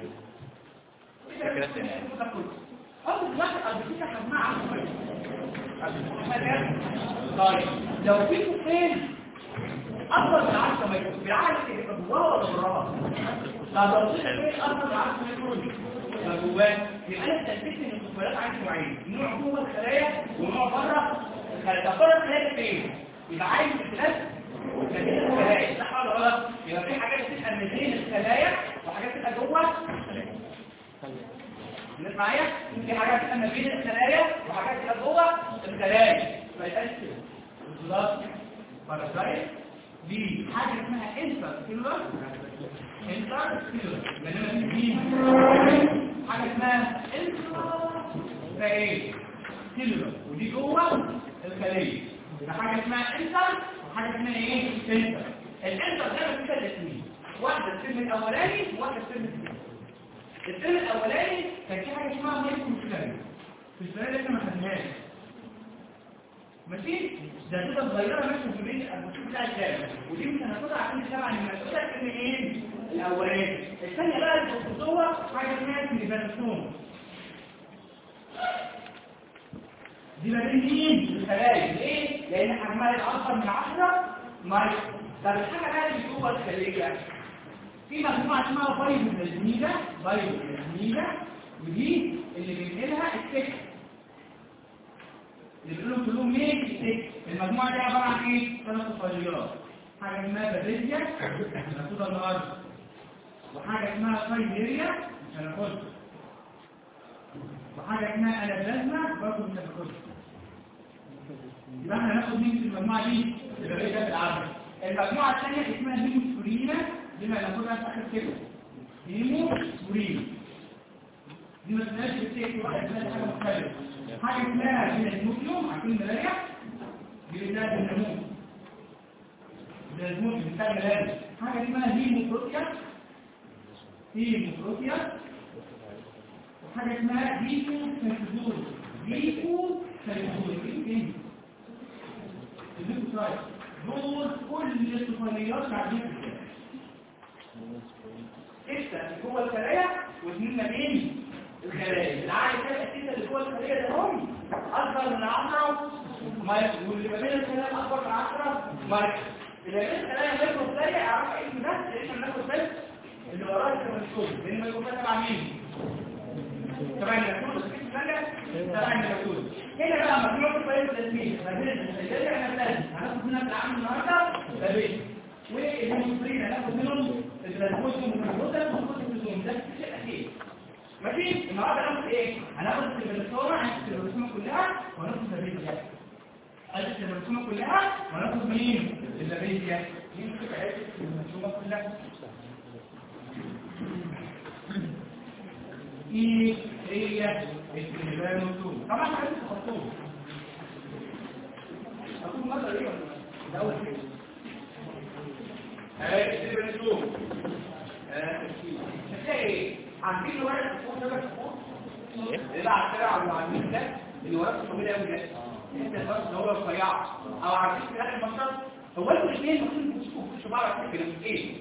أول واحد البسيطة حجمها عشرة طيب لو في فين أكبر من 10 متر بالعكس يبقى جواه ولا براه؟ لا لو في فين أكبر من 10 متر يبقى جواه يبقى أنا استنتجت إن الطفيلات عندي نوعين نوع جوه الخلايا ونوع بره الخلايا طب بره الخلايا فين؟ يبقى عايز اختلاف وكثير الخلايا صح ولا غلط؟ يبقى في حاجات بتبقى ما بين الخلايا وحاجات بتبقى جوه الناس معايا في حاجات بتبقى ما بين الخلايا وحاجات بتبقى جوه الخلايا ما يبقاش كده بالظبط بارازايت دي حاجه اسمها انتر سيلولر انتر سيلولر لان دي حاجه اسمها انتر ايه سيلولر ودي جوه الخليه ده حاجه اسمها انتر وحاجه اسمها ايه انتر الانتر ده فيه ثلاث اسمين واحده السلم الاولاني وواحده السلم الثاني السلم الاولاني كان في حاجه اسمها مايكروسلام في السنه اللي احنا ما خدناهاش ماشي ده كده صغيره ماشيه في بين البروتين بتاع الجسم ودي مش هناخدها عشان تبع المسؤوله كلمه ايه الاولاني الثانيه بقى البروتوزوا حاجه اسمها كريبانوسوم دي ما بين مين الخلايا ليه لان حجمها اكبر من 10 مايكرو طب الحاجه بقى اللي جوه الخليه في مجموعه اسمها بايوبلازميدا بايوبلازميدا ودي اللي بينقلها السكر اللي بيقولوا كلهم مين السكر المجموعه دي عباره عن ايه ثلاث طفيليات حاجه اسمها بابيزيا هناخدها النهارده وحاجه اسمها فايليريا مش هناخدها وحاجه اسمها انابلازما برضه مش هناخدها يبقى احنا هناخد مين في المجموعه دي البابيزيا في العرض المجموعه الثانيه اسمها هيموسفورينا دي ما هناخدها في اخر كده هيموسفورينا دي ما اسمهاش بالسيف واحد اسمها حاجه مختلفه حاجه اسمها من النوكليوم عارفين الملايا دي بتاعت النمو ده النمو بتاع الملايا حاجه اسمها هيموبروتيا هيموبروتيا وحاجه اسمها ديكو سنتزول ديكو سنتزول ايه الديكو سايت دول كل الطفيليات بعدين ستة جوه الخلايا واثنين ما بين الخلايا العائل كده الستة اللي جوه الخلايا ده هم أكبر من 10 مايكرو واللي ما بين الخلايا أكبر من 10 مايكرو اللي ما بين الخلايا مايكرو خلايا أعرف اسم ده لأن احنا بناخد بس اللي وراه الكرمسوم لأن الميكروفون تبع مين؟ تبع الميكروفون تبع الميكروفون هنا بقى مجموعة الفريق التسمية ما بين الخلايا احنا بلازم هناخد منها العام النهارده فبين والهيموسفرين هناخد منهم البلازموزوم والبلازموزوم والبلازموزوم ده شيء أكيد ماشي النهارده هناخد ايه هناخد السيرفيسوما هناخد السيرفيسوما كلها وهناخد الزبيديا هناخد السيرفيسوما كلها وهناخد مين الزبيديا دي بتبقى عيب السيرفيسوما كلها ايه هي الكريبانوسوم طبعا عايز تحطوه اقول مره ايه ده اول حاجه اهي الكريبانوسوم ايه عارفين ورق الصفوف ده الصفوف اللي على الشارع على العميل ده اللي ورق الصفوف ده قوي ده انت الفرق اللي هو رفيع او عارفين في اخر المنطقه هو انتوا الاثنين ممكن تشوفوا في بعض على فكره ايه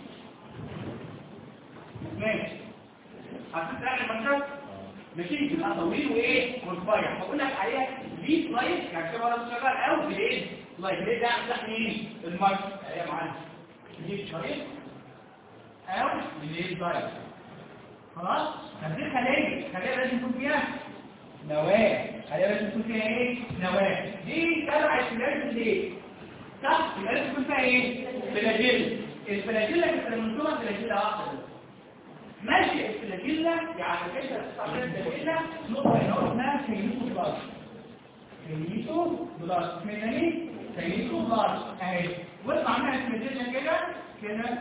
ماشي عارفين في اخر المنطقه ماشي يبقى طويل وايه ورفيع بقول لك عليها دي سلايد يعني كده ولا شغال او بالايه سلايد ليه ده امسح مين المايك يا معلم دي سلايد او بالايه سلايد خلاص طب دي خليه خليه لازم يكون فيها نواه خليه لازم يكون فيها ايه نواه دي تبع الفلاجيل ليه صح يبقى لازم يكون فيها ايه فلاجيل الفلاجيلا بتسموها فلاجيلا واحده ماشي الفلاجيلا يعني كده تستعمل الفلاجيلا نقطه هنا اسمها كيميتو بلاس كيميتو بلاس اسمها ايه كيميتو بلاس اهي واطلع منها الفلاجيلا كده كده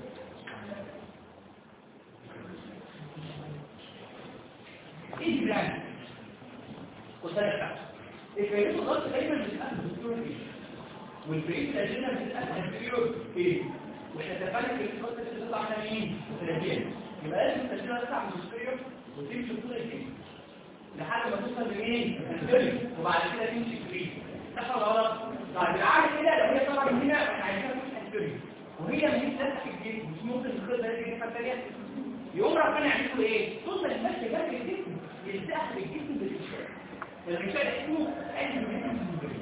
ايه جرام خد بالك بقى الفيروس الضغط دايما بيبقى بالدكتور ايه والبريد الأجنة بتتقسم انتيريور ايه واحنا اتفقنا في الخط اللي بتطلع على مين؟ الأجنة يبقى لازم التأجنة تطلع من السوبريور وتمشي طول الجسم لحد ما توصل لمين؟ الانتيريور وبعد كده تمشي بريد صح ولا غلط؟ طيب العادة كده لو هي طالعة من هنا احنا عايزينها تمشي انتيريور وهي مش لازقة في الجسم مش ممكن الخط ده يجي الثانية يقوم ربنا يعمل له ايه؟ طول ما المشي جنب الجسم يلتقى في الجسم بالإشارة الغشاء ده اسمه علم الجسم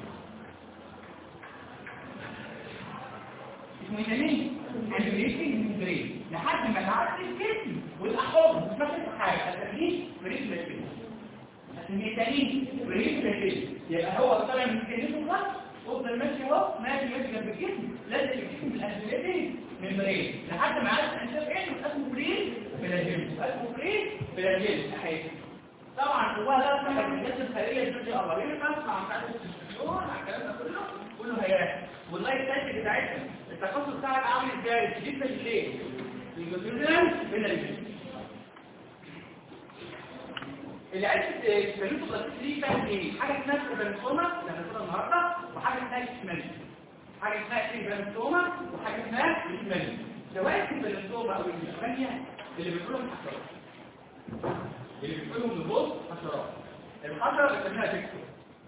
اسمه يسميه البريكنج ممبرين لحد ما تعدي الجسم والاحفاظ مش ماشي في حاجه هتسميه بريك ماشين هتسميه تاني بريك ماشين يبقى هو طالع من كلمته خلاص افضل ماشي اهو ماشي ماشي جنب الجسم لازم الجسم بالاسبريتنج ممبرين لحد ما عدى انشاف عينه اسمه بريك بلاجين اسمه بريك بلاجين اهي طبعا هو ده صاحب الجسم الخارجيه الجزء الاولاني نسمع عن تعرف الشهور عن الكلام ده كله كله هيات والله التاكد بتاعتنا التخصص بتاعك عامل ازاي تجيب ليه الجزء من الجسم اللي عرفت تكلمته بلاتيك ليه فاهم ايه حاجه اسمها سيبرنسوما اللي هناخدها النهارده وحاجه اسمها كيسماني حاجه اسمها سيبرنسوما وحاجه اسمها كيسماني سواء السيبرنسوما او الكيسمانيا اللي بيقولوا حشرات اللي بيقولوا من البوز حشرات الحشره بنسميها تكتو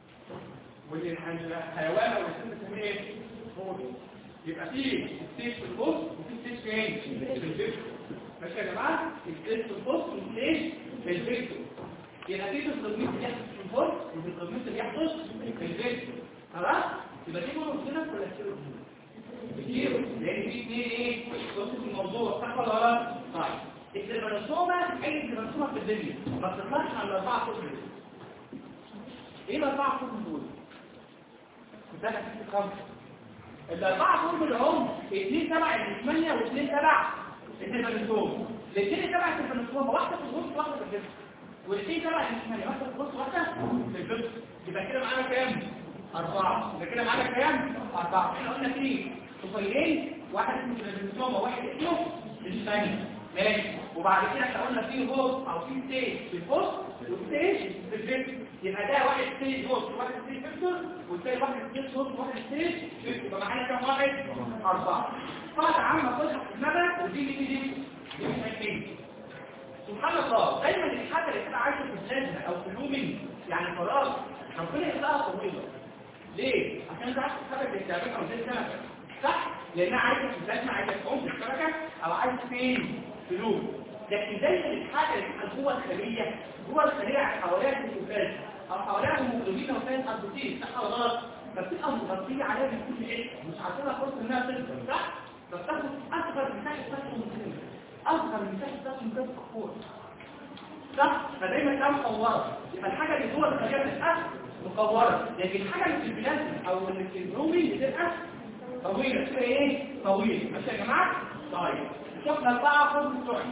والحيوان او الانسان بنسميه ايه؟ هو يبقى في ستيج في البوز وفي ستيج فين؟ في الفيكتور ماشي يا جماعه؟ ستيج في البوز وستيج في الفيكتور يبقى في تطبيق بيحدث في البوز وفي تطبيق بيحدث في الفيكتور خلاص؟ يبقى دي كله كده ولا كتير كتير لان في اثنين ايه؟ بص في الموضوع صح ولا غلط؟ طيب السيرفانوسوما اي سيرفانوسوما في الدنيا ما بتطلعش عن الاربعه كتب ايه الاربعه كتب دول؟ ده في خمسه الاربعه كتب اللي هم اثنين تبع الجسمانيا واثنين تبع السيرفانوسوما الاثنين تبع السيرفانوسوما واحده في الوسط واحده في الجسم والاثنين تبع الجسمانيا واحده في الوسط واحده في الجسم يبقى كده معانا كام؟ أربعة يبقى كده معانا كام؟ أربعة احنا قلنا فيه طفيلين واحد اسمه السيرفانوسوما وواحد اسمه الجسمانيا ماشي وبعد كده احنا قلنا فيه هوست او فيه ستيج في الهوست وستيج في الفيكتور يبقى ده واحد ستيج هوست وواحد ستيج فيكتور والتاني واحد ستيج هوست وواحد ستيج فيكتور يبقى معانا كام واحد؟ أربعة قاعدة عامة كلها في دماغك ودي دي دي دي دي مش عارفين سبحان الله دايما الحاجة اللي بتبقى عايشة في السجن او في اللومن يعني فراغ ربنا يخلقها طويلة ليه؟ عشان انت عايز تتحرك زي التعبان او زي السمكة صح؟ لانها عايزة في السجن عايزة تعوم في السمكة او عايزة فين؟ فلوس لكن دايما الحاجة اللي بتبقى جوه الخلية جوه الخلية حواليها الجلوكوز او حواليها الهيموجلوبين وفاهم البروتين صح ولا غلط فبتبقى مغطية عليها بكل شيء مش عارفينها فرصة انها تنزل صح؟ فبتاخد اصغر مساحة تسكن مسلم اصغر مساحة تسكن مسلم كفور صح؟ فدايما تبقى مقورة يبقى الحاجة اللي جوه الخلية بتبقى مقورة لكن الحاجة اللي في البلاد او اللي في الرومي بتبقى طويلة كده ايه؟ طويلة ماشي يا جماعة؟ طيب شفنا أربعة فوق بتوعي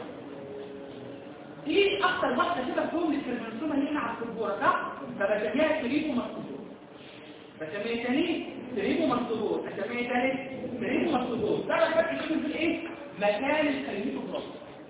دي أكتر واحدة كده فوق للكربنسومة هنا على الكربورة صح؟ فبسميها تريبو مكتوبور بسميها تاني تريبو مكتوبور بسميها تاني تريبو مكتوبور ده بقى بتكلم في ايه؟ مكان الكلميتو بلاس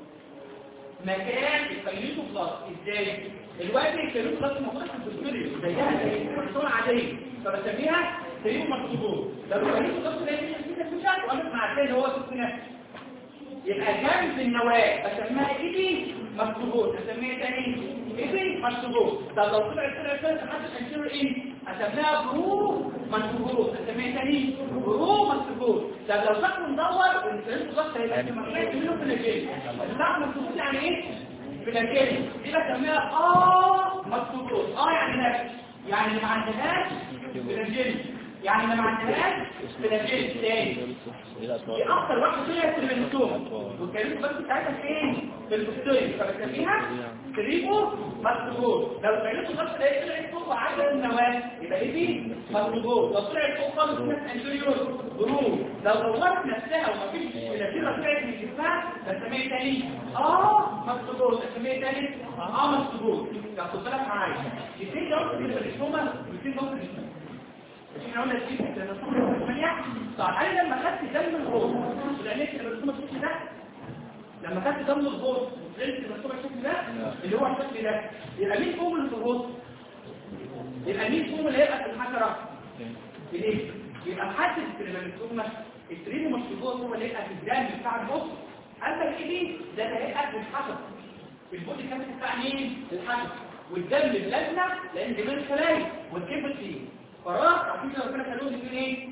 مكان الكلميتو بلاس ازاي؟ الوقت الكلميتو بلاس موجودة في الدكتوريو زيها زي الكربنسومة عادية فبسميها تريبو مكتوبور لو الكلميتو بلاس ده يمشي في الفشل وانا مع الثاني هو في يبقى جنب النواة بسميها ايدي مكتوبوت اسميها تاني ايدي مكتوبوت طب لو طلعت طلعت طلعت محدش هيصير ايه اسميها برو مكتوبوت اسميها تاني برو مكتوبوت طب لو شكله مدور والانسان بس هيبقى في مكان منه في الجيل الشكل مكتوبوت يعني ايه في الجيل دي بسميها اه مكتوبوت اه يعني نفس يعني اللي ما عندهاش في الجيل يعني اللي ما عندهاش في الجيل تاني دي اكتر واحده طلعت في البنتوم والكلمه بس بتاعتها فين في البستوري فبسميها تريبو مكتوبوت لو الكلمه بس طلعت فوق وعدد النواه يبقى ايه دي مكتوبوت لو طلعت فوق خالص اسمها انتريور برو لو دورت نفسها ومفيش النتيجه طلعت من جسمها بسميها تاني اه مكتوبوت بسميها تاني اه مكتوبوت خد بالك معايا الاثنين دول في البنتومه والاثنين دول في الجسم احنا قلنا الجيب الرسوم الثمانية طيب انا لما خدت دم الغوص ولقيت الرسوم الشكل ده لما خدت دم الغوص ولقيت الرسوم الشكل ده اللي هو الشكل ده يبقى مين فوق اللي في الغوص يبقى مين فوق اللي هيبقى في الحجرة الايه يبقى محدد التريبانوسوما التريبانوسوما هو اللي يبقى في الدم بتاع البص اما الايدي ده اللي هيبقى في الحشر البودي كان بتاع مين الحشر والدم بلازما لان دي من خلايا والكبد فيه فراغ عارفين لو ربنا خلوه يقول ايه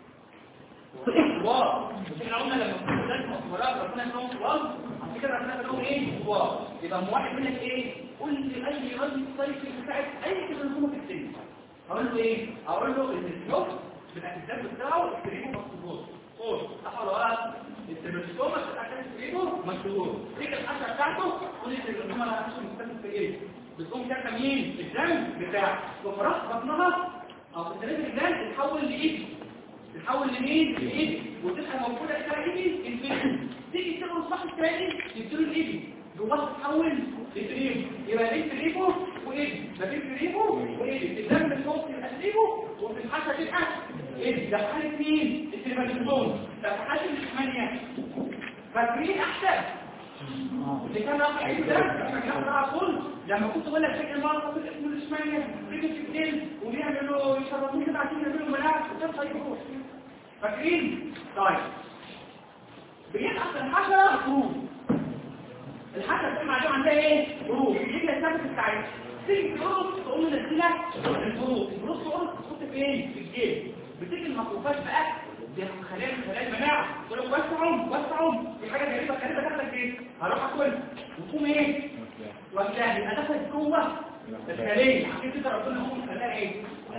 واو مش احنا قلنا لما كنا بنسمع فراغ ربنا خلوه واو عشان كده ربنا خلوه ايه واو يبقى واحد منك ايه قول لي اي رجل صيفي بتاعت اي كده نظام في السن اقول له ايه اقول له ان النص بتاع الدم بتاعه الكريمه مخطوط قول صح ولا غلط التريبوستوما عشان الكريمه مشهور دي كانت الحشره بتاعته قول لي التريبوستوما انا هشوف مستخدم في ايه بتقوم كاتبه مين الدم بتاعه وفراغ بطنها او في الثلاثه الجنان تتحول لايدي تتحول لمين لايدي وتبقى موجوده اسمها ايدي انفيشن تيجي تاخد الصح الثاني تديله الايدي جواه تتحول لتريبو يبقى ليه تريبو وايدي ما بين تريبو وايدي الدم الصوت يبقى تريبو وفي الحشره تبقى ايدي ده حاله مين التريبانوسوم ده في حاله الثمانيه فاكرين احسن اللي كان راح يعيد ده احنا كنا على طول لما كنت بقول لك فاكر مره في اسمه الاسماعيليه بيجي في الليل وبيعملوا يشربوا كده عشان يعملوا ملاعب وتبقى يروح فاكرين طيب بينقص الحشره خروج الحشره بتبقى معلومه عندها ايه خروج يجي لك ثابت التعريف تيجي الخروج تقوم منزله الخروج الخروج تقوم تحط فين في الجيب بتيجي المصروفات بقى دي خلايا خلايا المناعه تقول لك وسعوا وسعوا في حاجه غريبه غريبه داخله ايه هروح اكل وتقوم ايه وتلاقي يبقى دخلت جوه الخليه عشان كده ربنا هو خلاها ايه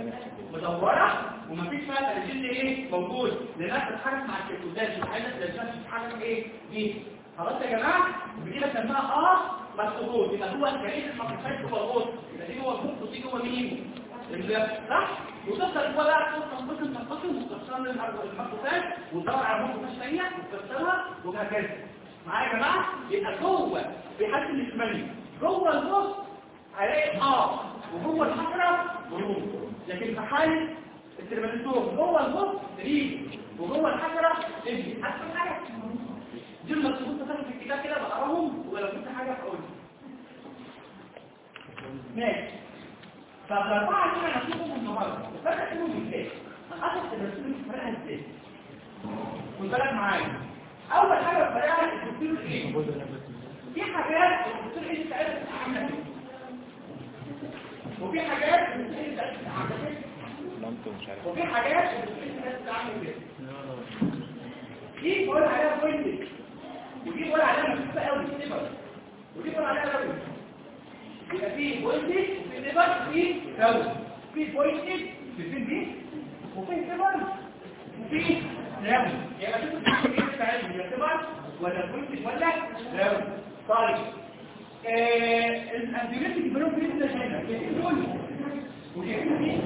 مدوره ومفيش فيها ترجيل ايه موجود لانها بتتحرك مع الكيكوزات مش عايزه تلزمها تتحرك ايه دي خلاص يا جماعه دي بسميها اه مسطوط يبقى هو الكريم المقصود جوه الغوص يبقى دي جوه الغوص ودي جوه مين صح وتفضل جوه بقى تنقسم تنقسم وتكسر المقصودات وتدور على مقصودات ثانيه وتكسرها وهكذا معايا يا جماعه يبقى جوه بيحسن الاسمني جوه الغوص هلاقي اه وجوه الحجره بروم لكن في حاله التربانيتوم جوه الغوص ريج وجوه الحجره تجي احسن حاجه دي المقصودات بتاعت في الكتاب كده بقراهم ولو كنت حاجه هقولها ماشي طب الأربعة دول هنشوفهم النهاردة الفرق فيهم ازاي؟ هنقصد التبسم الفرقها ازاي؟ خد بالك معايا أول حاجة الفرقها الدكتور ايه؟ في حاجات الدكتور ايه بتاعتها عاملة كده وفي حاجات الدكتور ايه بتاعتها عاملة كده وفي حاجات الدكتور ايه بتاعتها عاملة كده دي بقول عليها بوينت ودي بقول عليها مكتوبة قوي سيبر ودي بقول عليها قوي يبقى في بوينتج وفي ليبر وفي راوند في بوينتج في دي وفي ليبر وفي راوند يبقى شوفوا التحليل بتاعتهم يا ليبر ولا بوينتج ولا راوند طيب الانتيبيوتيك بينهم في هنا دول ودي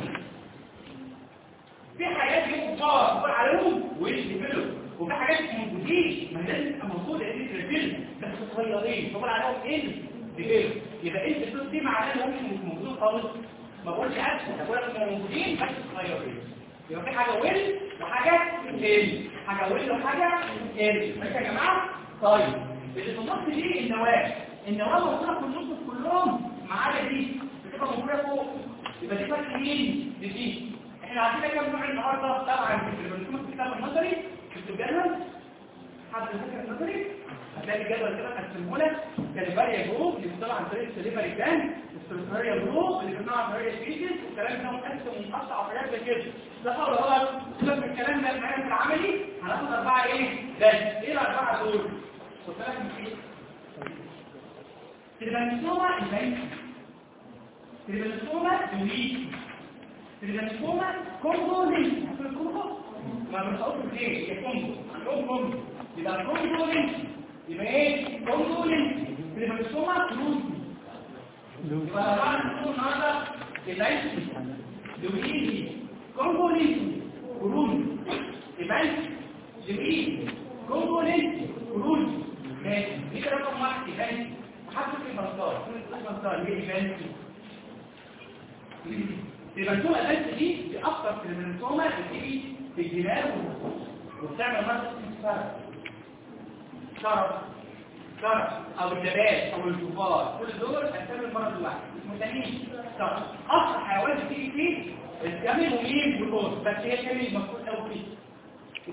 في حاجات يبقى بقى عليهم ويشتغلوا وفي حاجات موجودين ما لازم تبقى موجوده دي تريفيل بس صغيرين طبعا عليهم ايه بغير يبقى انت الفلوس دي معناها ان هم مش موجودين خالص ما بقولش عكس بقول لك هم موجودين بس صغيرين يبقى في حاجه ويل وحاجه ال حاجه ويل وحاجه ال ماشي يا جماعه طيب اللي في النص دي النواه النواه موجوده في النص كلهم ما عدا دي بتبقى موجوده فوق يبقى دي فرق مين دي دي احنا عندنا كام نوع النهارده طبعا في الكتاب النظري في الجدول حد فاكر النظري هتلاقي الجدول كده هقسمه لك كاليفاريا جروب اللي بيطلع عن طريق السليفري كان السليفريا جروب اللي بيطلع عن طريق السبيشيز والكلام ده متقسم ومقطع وحاجات زي كده ده هو هو سيبك من الكلام ده معانا في العملي هناخد اربعه ايه بس ايه الاربعه دول خد بالك من ايه تريبانسوما البنك تريبانسوما يونيك تريبانسوما كونغو لينك عارفين الكونغو ما بنحطش ايه هي كونغو عندهم كونغو يبقى كونغو لينك يبقى ايه كونغو لينك تريبانسوما لوزي يبقى طبعا نقول النهارده العيش لويزي كونغو لينك كورونا يبقى لويزي كونغو لينك كورونا ماشي دي رقم واحد يبقى حتى في مسار كل مسار ليه يبقى البنتومة الأساسية دي دي أكتر في البنتومة بتيجي في الجناب وبتعمل مرض فرق شرف شرف أو الجبال أو الجفار كل دول أسباب المرض الواحد اسمه تانيين شرف أكتر حيوان بتيجي فيه الجمل ومين والقوس بس هي كمل مفروض أوي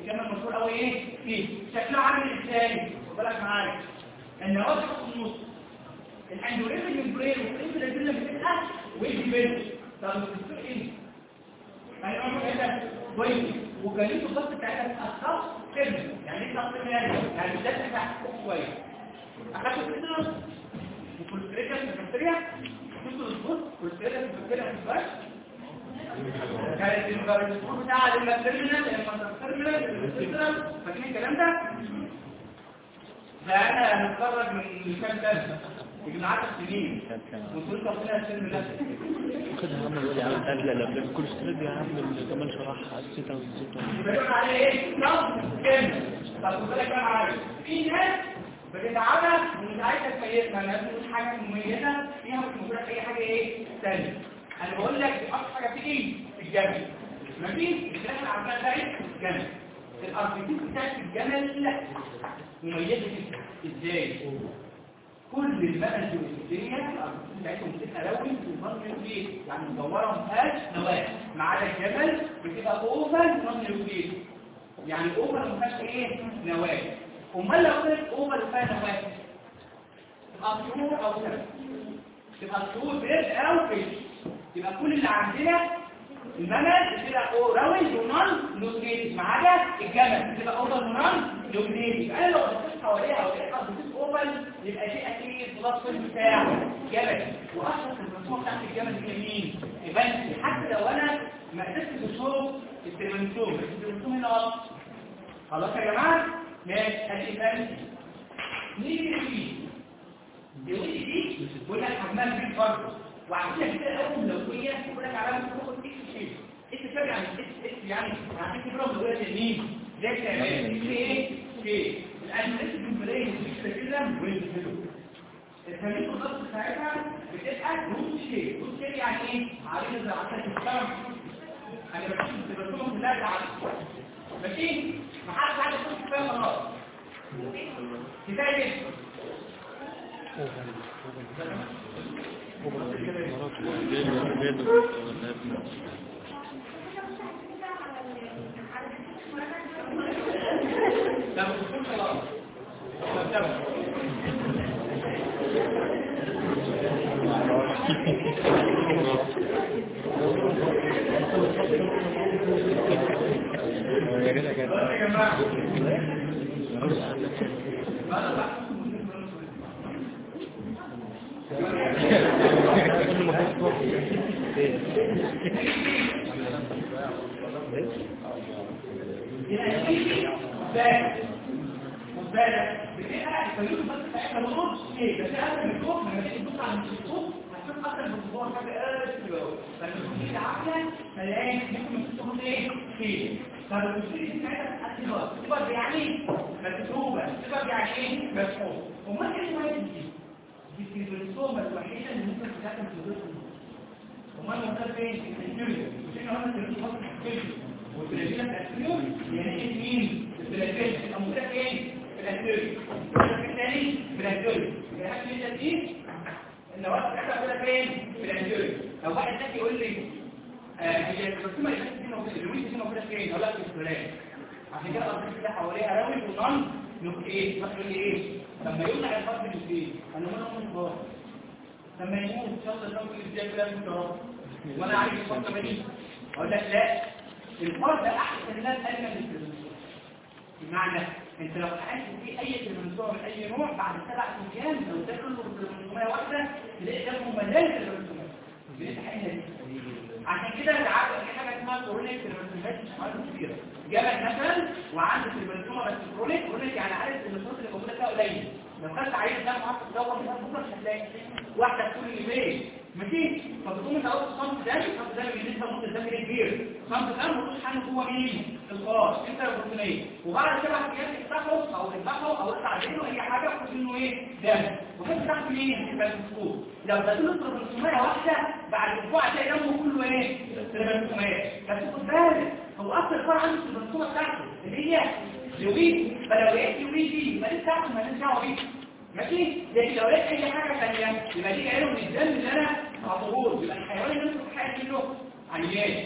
الجمل مشهور قوي ايه فيه شكله عامل ازاي خد بالك معايا النواه في النص الاندوريزم البرين والانفلازيلا بتبقى ويجي بينه طب الدكتور ايه يعني انا بقول كده كويس وكانت الضغط بتاعتها تتاثر كده يعني ايه ضغط يعني يعني ده تحت شويه اخدت كده وكولستريشن في البكتيريا كنت الضغط كولستريشن في البكتيريا في الفرش كانت الفرش بتاع الترمينال الترمينال الترمينال فاكرين الكلام ده ده انا هنتخرج من كام سنه يجي 10 سنين وكنت ربنا السلم ده خدها عمل يا عم قبل لما كل ستريب يا عم كمان شرح الستة والستة بيقول عليه ايه نص كلمه طب خد بالك بقى معايا في ناس بتتعبها ومش عايزه تميزها انا بقول حاجه مميزه فيها مش موجوده في اي حاجه ايه ثانيه انا بقول لك دي اكتر حاجه بتيجي في الجمل مفيش الداخل عارفها ده ايه الجمل الارتيكل بتاعت الجمل مميزه جدا ازاي كل المنهج والدنيا الارتيكل بتاعتهم بتبقى لون ونظم ايه يعني مدوره ما فيهاش نواه ما عدا الجبل بتبقى اوفر ونظم ايه يعني اوفر ما فيهاش ايه نواه امال لو كانت اوفر وفيها نواه تبقى طيور او سمك تبقى طيور بيرد او فيش يبقى كل اللي عندنا الممل بتبقى او راوند ونون نوتريتد ما عدا الجمل بتبقى اوفر ونون نوتريتد انا لو بصيت حواليها او لقيت بصيت اوفر يبقى دي اكيد بلس بتاع جبل واصلا المرسومه بتاعت الجبل دي مين يبان حتى لو انا ما قدرتش اشوف الترمنتوم الترمنتوم هنا غلط خلاص يا جماعه ماشي ادي فانسي نيجي نيجي دي دي بقول لك حجمها كبير برضه وعندنا كده اول ملويه بقول لك علامه تاخد اكس شيب اكس شيب يعني اكس اكس يعني يعني كده برضه بقول لك مين ده كمان دي ايه شيء الاناليسيس الجمهوريه مش كده وين التمرين الضغط بتاعتها بتبقى روت شيب روت شيب يعني ايه عارفه زي عسل الشرم انا بشوف بشوفهم كلها على ماشي ما حدش عارف يخش فيها خلاص كفايه كده لا مش خلاص تمام يا جدع كده يا جماعه مبالغ بتبقى الفيروس بس بتاعتها بنص ايه بس اقل من الكوب لما تيجي تبص على الميكروسكوب هتشوف اكتر من الصور حاجه قد كده فالميكروسكوب عامله فلاقي ممكن تكون ايه كده طب المشكله دي ساعتها بتبقى تبقى يعني مكتوبه تبقى يعني ايه مفهوم امال ايه المهم دي دي الكروموسوم الوحيده اللي ممكن تتكلم في الجسم امال الموضوع فين الانتيريور مش احنا قلنا الكروموسوم الانتيريور والبلاتين الانتيريور يعني ايه مين البلاتين الموجوده فين الانتيريور الثاني الانتيريور يعني ايه دي النواه بتاعتها موجوده فين الانتيريور لو واحد تاني يقول لي هي الرسومه اللي دي موجوده الويت دي موجوده فين اقول لك في الفلان عشان كده الارض كده حواليها راوي ونون نقول ايه مثلا ايه لما يطلع الفرد من ايه انا ما انا مش لما يموت ان شاء الله لو في ازاي كده انت وانا عايز الفتره دي اقول لك لا الفرد احسن ناس اجمل من التلفزيون بمعنى انت لو حاسس في اي تلفزيون من اي نوع بعد سبع ايام لو ده كله تلفزيونيه واحده تلاقي ده مملل تلفزيون دي الحقيقه دي عشان كده انت عارف في حاجه اسمها كرونيك تلفزيونات مش عارف كتير جالك مثلا وعندك تلفزيون بس كرونيك كرونيك يعني عارف ان الصوت اللي موجوده فيها قليل لو خدت عينه دم وقعدت تدور فيها بكره مش هتلاقي واحده كل يومين ماشي فبتقوم انت اول صمت دم صمت دم بالنسبه لمده دم كبير صمت دم وتروح حاجه جوه مين الخلاص انت البروتينيه وبعد سبع ايام تفتحه او تذبحه او تقطع عينه اي حاجه وتحط منه ايه دم وتحط تحت مين يبقى المسكوت لو بدلوا البروتينيه واحده بعد اسبوع هتلاقي دمه كله ايه البروتينيه بس خد بالك هو اصل الفرع عنده البروتينيه بتاعته اللي هي يومين فلو لقيت يومين دي ما تنساش ما تنساش بيه ماشي لكن لو لقيت اي حاجه ثانيه يبقى دي جايه من الدم اللي انا هعطيه يبقى الحيوان اللي انت بتحقق منه عيان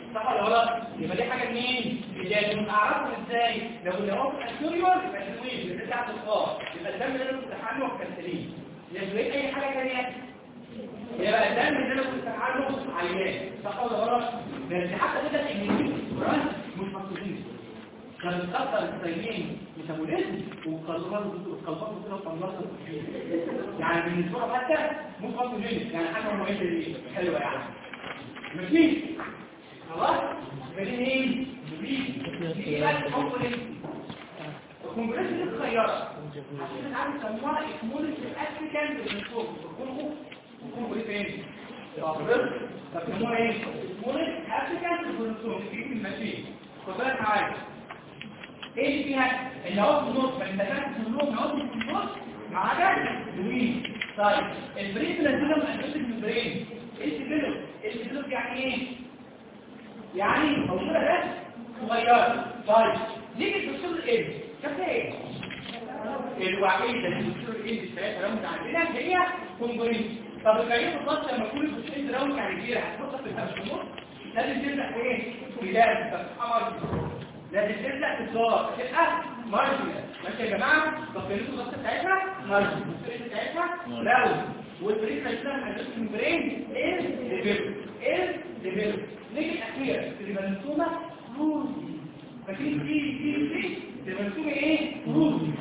صح ولا غلط يبقى دي حاجه منين اللي اعرفه ازاي لو اللي هو الانسوليون يبقى تنوير بتاع الخار يبقى الدم اللي انا كنت حامله كان سليم لو لقيت اي حاجه ثانيه يبقى الدم اللي انا كنت حامله عيان صح ولا غلط بس حتى كده الانجليزي مش مقصودين كان بتكسر السيلين ميتابوليزم وقلبات وقلبات كده وقلبات يعني بالنسبه له حتى مش مقصودين يعني حاجه مهمه حلوه يعني ماشي خلاص فدي ايه دي دي بقى الكومبلكس الكومبلكس دي متغيره عشان عارف يسموها اكمولس الافريكان بالنسبه لكم وكم فين طب يسموها ايه اكمولس افريكان بالنسبه دي ماشي خد بالك معايا ايه اللي فيها اللي هو في النص فانت فاهم كلهم يقعدوا في النص مع حاجه دوين طيب البريد اللي نزلها من اساس البرين ايه اللي اللي بيقولوا يعني ايه يعني موجوده بس صغيره طيب نيجي للدكتور الايه شاف ايه الوعيه اللي الدكتور الايه الثلاثه راوند عندنا هي كونجورين طب الكيف الخاص لما يكون الدكتور راوند يعني كبيره هتحط في النص لازم تبدا ايه بلاد حمر لازم تبدا تتصور تبقى مارجنال ماشي يا جماعه طب الكيف الخاص بتاعتها مارجنال الكيف بتاعتها راوند والبريد اللي عندنا في البرين ايه ديفيلوب ايه ديفيلوب نيجي الاخيره الريبانسوما روزي فاكرين دي دي دي الريبانسوما ايه روزي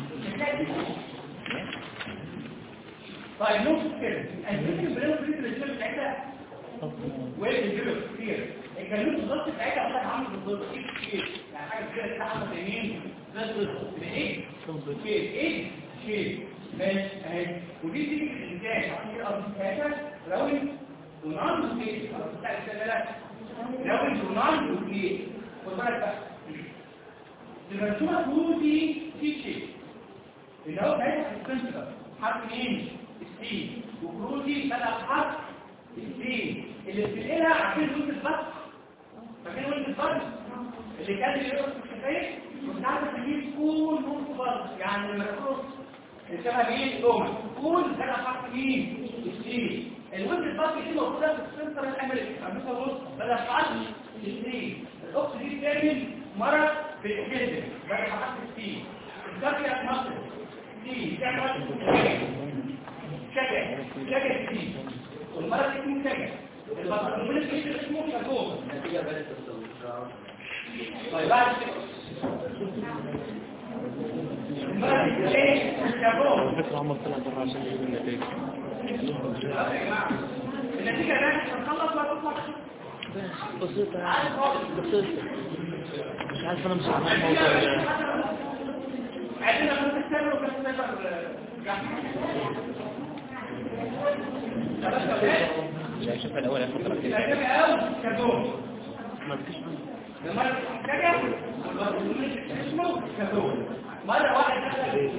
طيب نقطة كده الانجليزي البرين والبرين اللي بتاعتها وين ديفيلوب كتير الكلمات بالظبط بتاعتها بتاعت عامل بالظبط ايه كتير يعني حاجه كده كده عامله زي مين زي الظبط ايه كيف ايه كيف ماشي اهي ودي دي الانتاج عشان كده اصلا بتاعتها راوند ونان وكيف بتاع السلالات راوند ونان وكيف خد بالك بقى المرسومه كروتي في شيء اللي هو بتاعتها في السنتر حرف مين السي وكروتي بدا حرف السي اللي بتنقلها عشان وانت البط فاكرين وانت البط اللي كان بيقرا في الكتاب كنت عارف تجيب كل نص بط يعني لما تقرص الشبه مين دوما كل ده حرف مين السي الويند البط دي موجوده في السنتر الامريكي امريكا بص بدا حرف السي الاكس دي بتعمل مرض في الجلد بدا حرف السي الكافيه مصر سي تعمل شجع شجع السي والمرض يكون شجع المرض اسمه شجوع طيب بعد المرض ايه شجوع فكرة عمر طلع بره عشان يجيب النتائج النتيجة ده هنخلص ولا نطلع بسيطة يعني بسيطة مش عارف انا مش عارف الموضوع ده عايزين لما تستمر وتستمر مش هشوف الاول هاخد فتره كده الأجابة أول كدوم ما بكش لما محتاجة اسمه كدوم مرة واحد دخل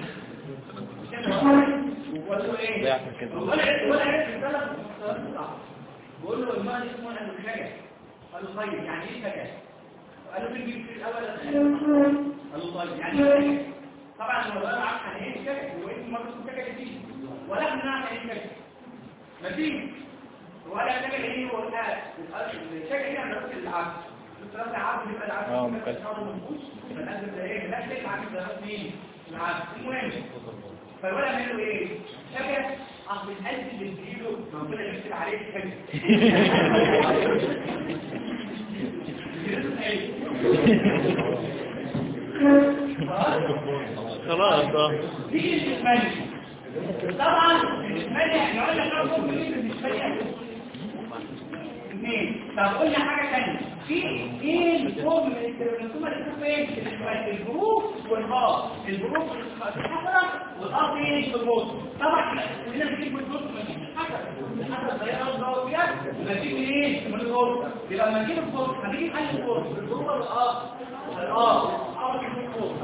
وقال له ايه؟ ضيعت كده. ولا عرف ولا عرف الثلاث بقول له المال اسمه انا الحاجة قال له طيب يعني ايه حاجة؟ قال له بنجيب في الاول قال له طيب يعني ايه حاجة؟ طبعا الموضوع ما عارف يعني ايه حاجة هو اسمه مرة اسمه حاجة دي ولا احنا نعرف يعني ايه حاجة ماشي ولا حاجة اللي هي هو الشاكة هنا عند رأس العبد رأس العبد يبقى العبد اه، ممكن. فالأسف ده ايه لا شيء عبد ده رأس مين العبد المهم فالولا عملوا ايه شاكة اصل القلب اللي بتجيله ربنا يمثل عليه كده خلاص اه دي الاسماني طبعا الاسماني احنا قلنا كده فوق من الاسماني اثنين طب قلنا حاجه ثانيه في ايه الفوق من الكروموسوم اللي بتشوف ايه الاسماني الجروب والها الجروب الحسره والار ايه في النص طبعا هنا بنجيب النص من الحسره الحسره صغيره ونضرب فيها ونجيب ايه من النص يبقى لما نجيب الفوق هنجيب حل الفوق الجروب والار الار ار في الفوق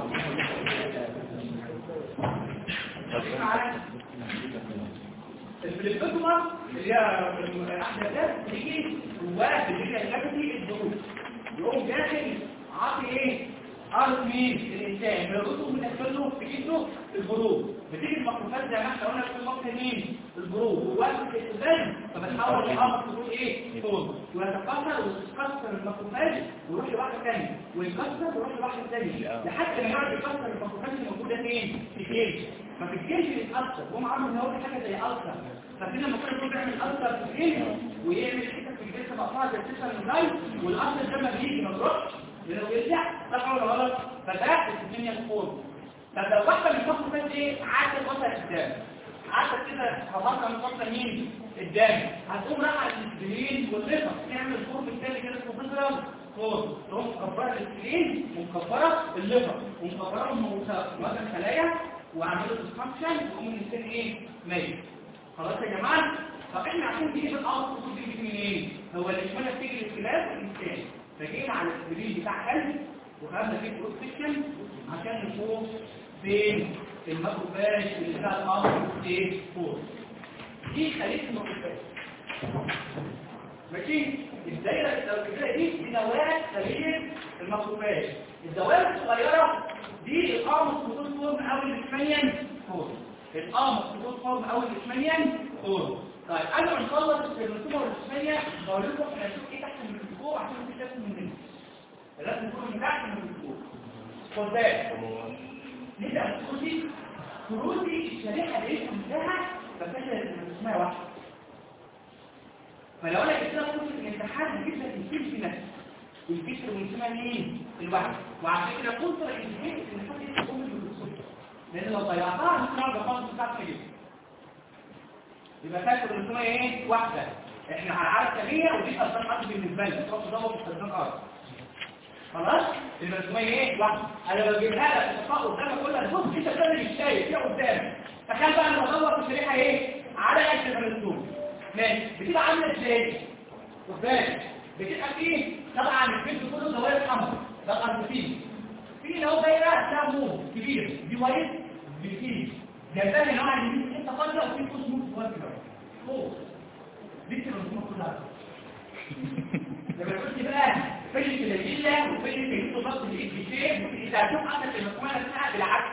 الفليبتوما اللي هي الاحداثات تيجي جواها اللي هي الكابيتي الدروس يقوم داخل عاطي ايه عارف مين الانسان بيربطه من اكله في جسمه البروب بتيجي الميكروفات زي ما احنا قلنا في المخ مين البروب ووقت الاستخدام فبتحول لامر تقول ايه فوق ويتكسر وتتكسر الميكروفات ويروح لواحده ثانيه ويكسر ويروح لواحده ثانيه لحد ما يقعد يكسر الميكروفات اللي موجوده فين في الجلد ففي الجلد بيتاثر هم عملوا ان هو حاجه زي ألسر فكده لما كان يقول بيعمل ألسر في الجلد ويعمل حته في الجلد مقطعه زي السيشن الغاي والألسر ده ما بيجي ما بيروحش لو يرجع طبعا ولا غلط فده الدنيا الفور طب لو واحده من الفصل ده ايه عدت وصل قدام عدت كده هبطها من فصل مين قدام هتقوم رايحه للسبلين والليفر تعمل فور بالتالي كده اسمه فصل فور تقوم مكبره السبلين ومكبره الليفر ومكبرهم مواد الخلايا وعملوا ديسفانكشن وهم الانسان ايه ميت خلاص يا جماعه طب احنا عشان تجيب الارض بتيجي منين هو اللي اشمعنى بتيجي الكلاب والانسان فجينا على السبيل بتاع قلب وخدنا فيه كروس سيكشن عشان نشوف فين الماكروفاج اللي بتاع الامر ايه فور دي خلية الماكروفاج ماشي الدايره الدايره دي دي نواه خلية الماكروفاج الدوائر الصغيره دي القامة خطوط فورم او الاسمانيان فورم القامة خطوط فورم او الاسمانيان فورم طيب قبل ما نخلص الرسومه والاسمانيا بقول لكم احنا هنشوف ايه تحت الميكروسكوب عشان في رسم من هنا الرسم يكون من تحت الميكروسكوب خد بالك نبدا بالكروسي كروسي الشريحه اللي اسم بتاعها فكده اسمها واحده فلو انا جبت لك كروسي في الامتحان هجيب لك الفيل في نفسه والفكر من اسمها مين الواحد وعشان كده كنت الانتهاء ان حد يقوم بالكروسي لان لو ضيعتها ممكن اقعد افضل بتاعت كده يبقى فاكر ان اسمها ايه واحده احنا على عدد كبيره ودي اصلا ارض بالنسبه لي تروح تدور في استخدام ارض خلاص يبقى اسمها ايه واحده انا لو جبتها لك تطلع قدامك كلها بص انت بتعمل مش شايف فيها قدامك تخيل بقى انا بدور في شريحه ايه على قد الرسوم ماشي بتبقى عامله ازاي خد بالك بتبقى فيه طبعا الفيلم كله دوائر حمراء ده الارضين في اللي هو دايره ده مو كبير دي وايد بتيجي جنبها نوع اليمين انت فاضيه وفي فوز موت صغير كده فوق دي الرسومات كلها لما قلت بقى فين الكلاسيلا وفين الكلاسيلا ضغط الايد بشيء اذا هتشوف عندك المفهومه نفسها بالعكس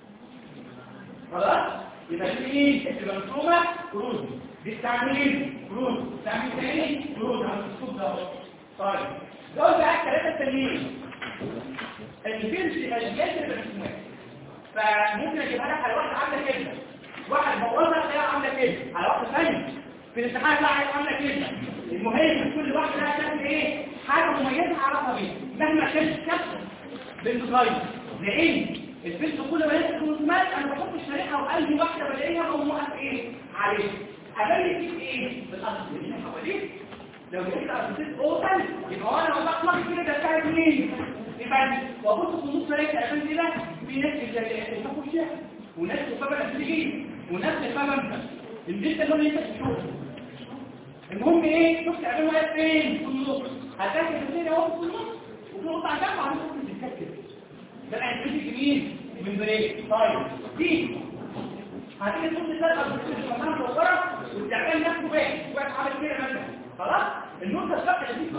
خلاص يبقى دي ايه المفهومه كروز دي بتعمل ايه كروز بتعمل تاني كروز على الاسلوب ده طيب دول بقى الثلاثه التانيين الفيلم الاشياء اللي بالرسومات فممكن اجيبها لك على واحده عامله كده واحد بوظها تلاقيها عامله كده على واحده ثانيه في الامتحان لا عامله كده المهم كل واحده لها تعمل ايه حاجه مميزه اعرفها بيها مهما كان الشكل بالصغير لان الفيلم كل ما يدخل رسومات انا بحط الشريحه وقلبي واحده بلاقيها اقوم واقف ايه عليه امالي فيك ايه بالاصل اللي حواليه لو جبت ارتيست اوبن يبقى انا لما بطلع كده ده بتاعت مين يبقى وابص في النص الاقي عشان كده في ناس بتشوفوا الشيخ وناس بتفهم تيجي وناس بتفهم الجلد اللي انت بتشوفه المهم ايه شفت عملوا واقف فين في النص هتاكل الدنيا واقف في النص وفي نقطه على جنب وعامل ممكن تتكتل ده هيتمسك مين من بريك طيب دي هتيجي تحط الثلاثه في المكان صغيره والتعبان نفسه باين واقف عامل كده مثلا خلاص النقطه الشرقيه دي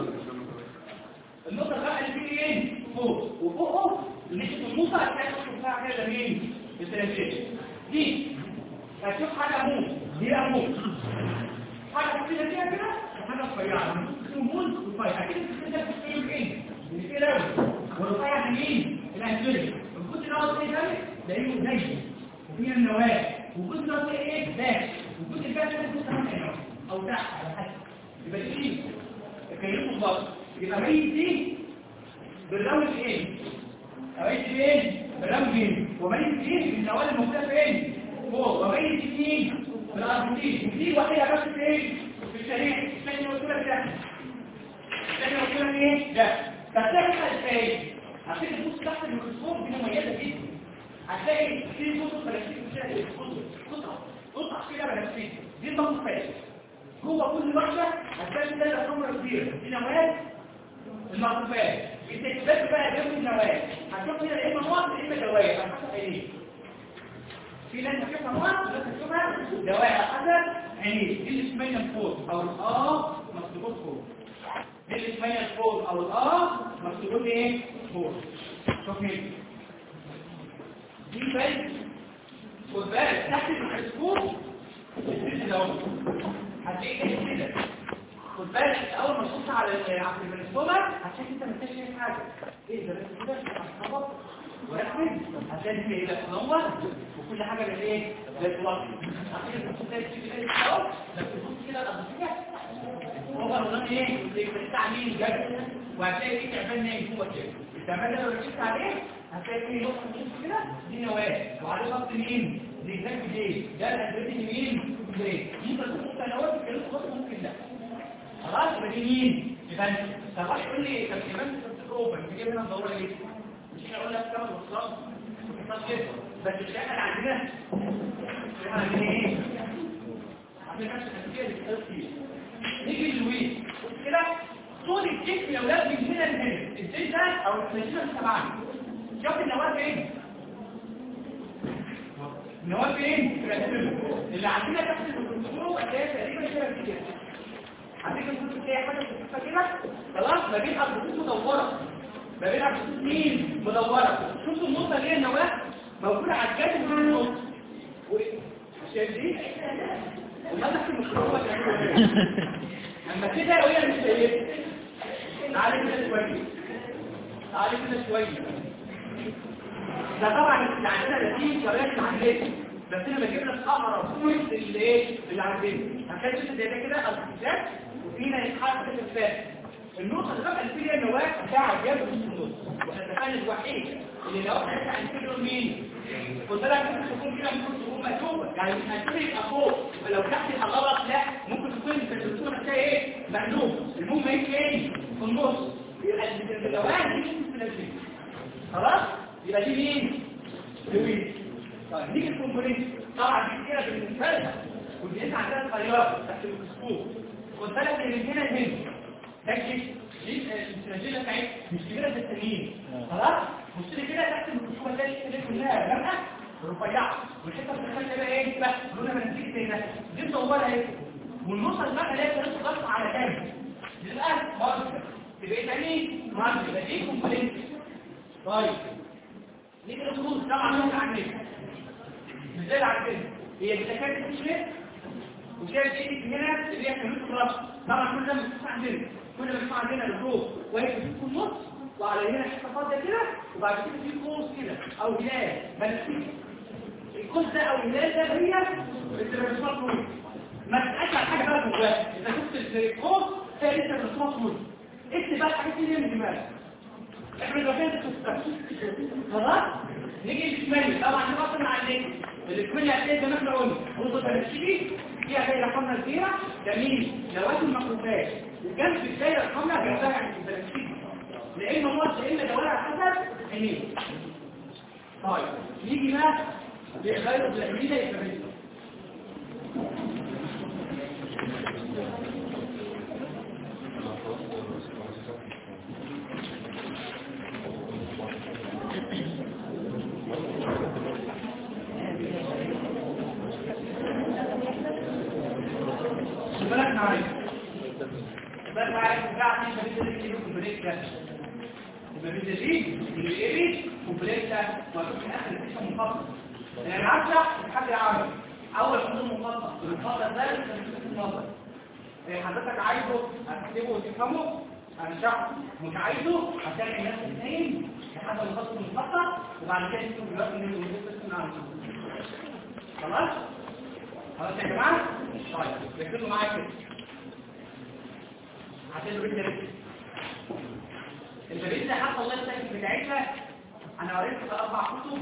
النقطه الشرقيه اللي فيه ايه فوق وفوقه اللي في النص هتلاقي تحط بتاع كده مين الثلاثيه دي هتشوف حاجه مو دي مو حاجه كده كده كده وحاجه رفيعه مول رفيع اكيد بتقدر تشتغل ايه من كده والرفيع مين الانسولين الجزء ده هو ايه ده ده زي وفيها النواه والجزء ده ايه باش والجزء الباش ده جزء ثاني او تحت على حسب يبقى دي كيفه بالظبط يبقى ميت دي بالرمز ايه ميت دي ايه بالرمز ايه وميت دي بالنواه الموجوده فين فوق وميت دي بالارضين دي وحيده بس فين في الشريح الثانيه قلت لك ده الثانيه قلت لك ايه ده فتحها ازاي عشان تبص تحت الميكروسكوب دي مميزه جدا هتلاقي في خطوط بلاستيك بتاعت قطعه قطعه كده بلاستيك دي المنطقه جوه كل واحده هتلاقي ثلاثه كاميرا كبيره دي نواه المعطوفات التكتبات بقى جنب النواه هتشوف هنا يا اما نقط يا اما دواء على حسب عينيك في ناس هتشوفها نقط وناس هتشوفها دواء على حسب عينيك دي اللي اسمها الفور او الاه مكتوبات فوق دي اللي اسمها الفور او الاه مكتوبات ايه فوق شوف هنا دي بس خد بالك تحت الميكروسكوب السيل ده اهو هتلاقي ايه كده خد بالك اول ما تبص على ال- على الميكروسكوب هتلاقي انت مش شايف حاجه ايه ده بس كده هتخبط وركز هتلاقي فيه ايه تنور وكل حاجه بقت ايه زي الفلاش هتلاقي الفلاش كده ايه اهو بس تبص كده الأبسية هو النظام ايه بتاع مين جد وهتلاقي فيه تعبان نايم جوه كده التعبان ده لو ركزت عليه هتلاقي فيه نقطه نص كده دي نواه وعليه خط مين دي زي دي ده الادريس مين ليه ممكن تكون نواه في الكلام خط ممكن لا خلاص يبقى دي مين يبقى طب واحد يقول لي طب كمان في التروبه انت جايب هنا الدوره ليه مش هقول لك كام وصلات وصلات كده بس الشكل عندنا احنا عندنا ايه عندنا نفس التفكير اللي بتقول فيه نيجي لويس بص كده طول الجسم يا ولاد من هنا لهنا الجسم ده او الثلاثين سبعان شوف النواه فين النواه فين في الأسفل. اللي عندنا تحت الميكروسكوب هتلاقيها تقريبا شبه كده عندك المفروض تلاقي حاجه خفيفه كده خلاص ما بين اربطين مدوره ما بين اربطين مين مدوره شفتوا النقطه اللي هي النواه موجوده على الجانب من النص شايف دي وما تحت الميكروسكوب هتعملوا ايه اما كده وهي مش شايفه تعالي كده شويه تعالي كده شويه ده طبعا اللي عندنا ده فيه شرايط عندنا بس انا بجيب لك اقرب بوينت اللي ايه اللي عندنا هتلاقي شفت زي ده كده الخزان وفينا يتحرك في الفات النقطه اللي بقى اللي فيها النواه بتاع الجنب في النص والتفاعل الوحيد اللي لو احنا عايزين دول مين خد بالك ممكن تكون كده ممكن تكون مقلوبه يعني مش هتكون يبقى فوق فلو تحت يبقى غلط لا ممكن تكون في الدكتور هتلاقي ايه مقلوب المهم هيك ايه في النص يبقى النواه دي مش في الجنب خلاص يبقى دي مين لويس طيب نيجي الكومبوننت طبعا دي كده بالنسبه لها والجنس عندها صغيره تحت الميكروسكوب خد بالك من هنا لهنا ده الجسم دي السنجله بتاعتها مش كبيره زي التانيين خلاص بص لي كده تحت الميكروسكوب هتلاقي الحته كلها غامقه رفيعه والحته اللي دخلت بقى ايه بقى لونها بنفسجي زي ده دي مصوره اهي والنص الباقي اللي هي لسه ضغط على جنب دي بقى ماركر تبقى تاني ماركر يبقى دي كومبوننت طيب نيجي للخروج طبعا مش عندنا ازاي عندنا هي بتكاد تشرب وشايف ايدك هنا اللي هي كلمه الراس طبعا كل ده مش عندنا كل ده مش عندنا الروح وهي في النص وعلى هنا حته فاضيه كده وبعد كده في قوس كده او هلال بنفسجي القوس ده او الهلال ده هي الترانسفير فلويد ما تسالش على حاجه بقى جواها اذا شفت القوس هي لسه الترانسفير فلويد اكتب بقى الحاجات دي من دماغك احنا لو كانت خلاص نيجي للشمال طبعا دي اصلا عندنا الكمية هتلاقي زي ما احنا قلنا نقطة بنفسجي فيها زي رقمنا الكبيرة جميل نواه المخلوقات وجنب الدايرة الحمراء جنبها عند البنفسجي لان هو اما دوالها على حسب عينيه طيب نيجي بقى لغاية الأمينة يبقى بالك معايا بالك معايا بتاع في شبكه اللي كومبليت ده يبقى في دليل اللي ايه كومبليت ده مربوط في اخر القصه منفصل يعني هشرح لحد عامل اول حدود منفصل المنفصل ده المنفصل حضرتك عايزه هتكتبه وتفهمه هنشرحه مش عايزه هتلاقي نفس الاثنين لحد ما نخلص المنفصل وبعد كده نكتب دلوقتي ان المنفصل عنه خلاص خلاص يا جماعه طيب ركزوا معايا كده عشان البيت ده البيت ده حتى الله يسهل بتاعتها انا قريت في اربع كتب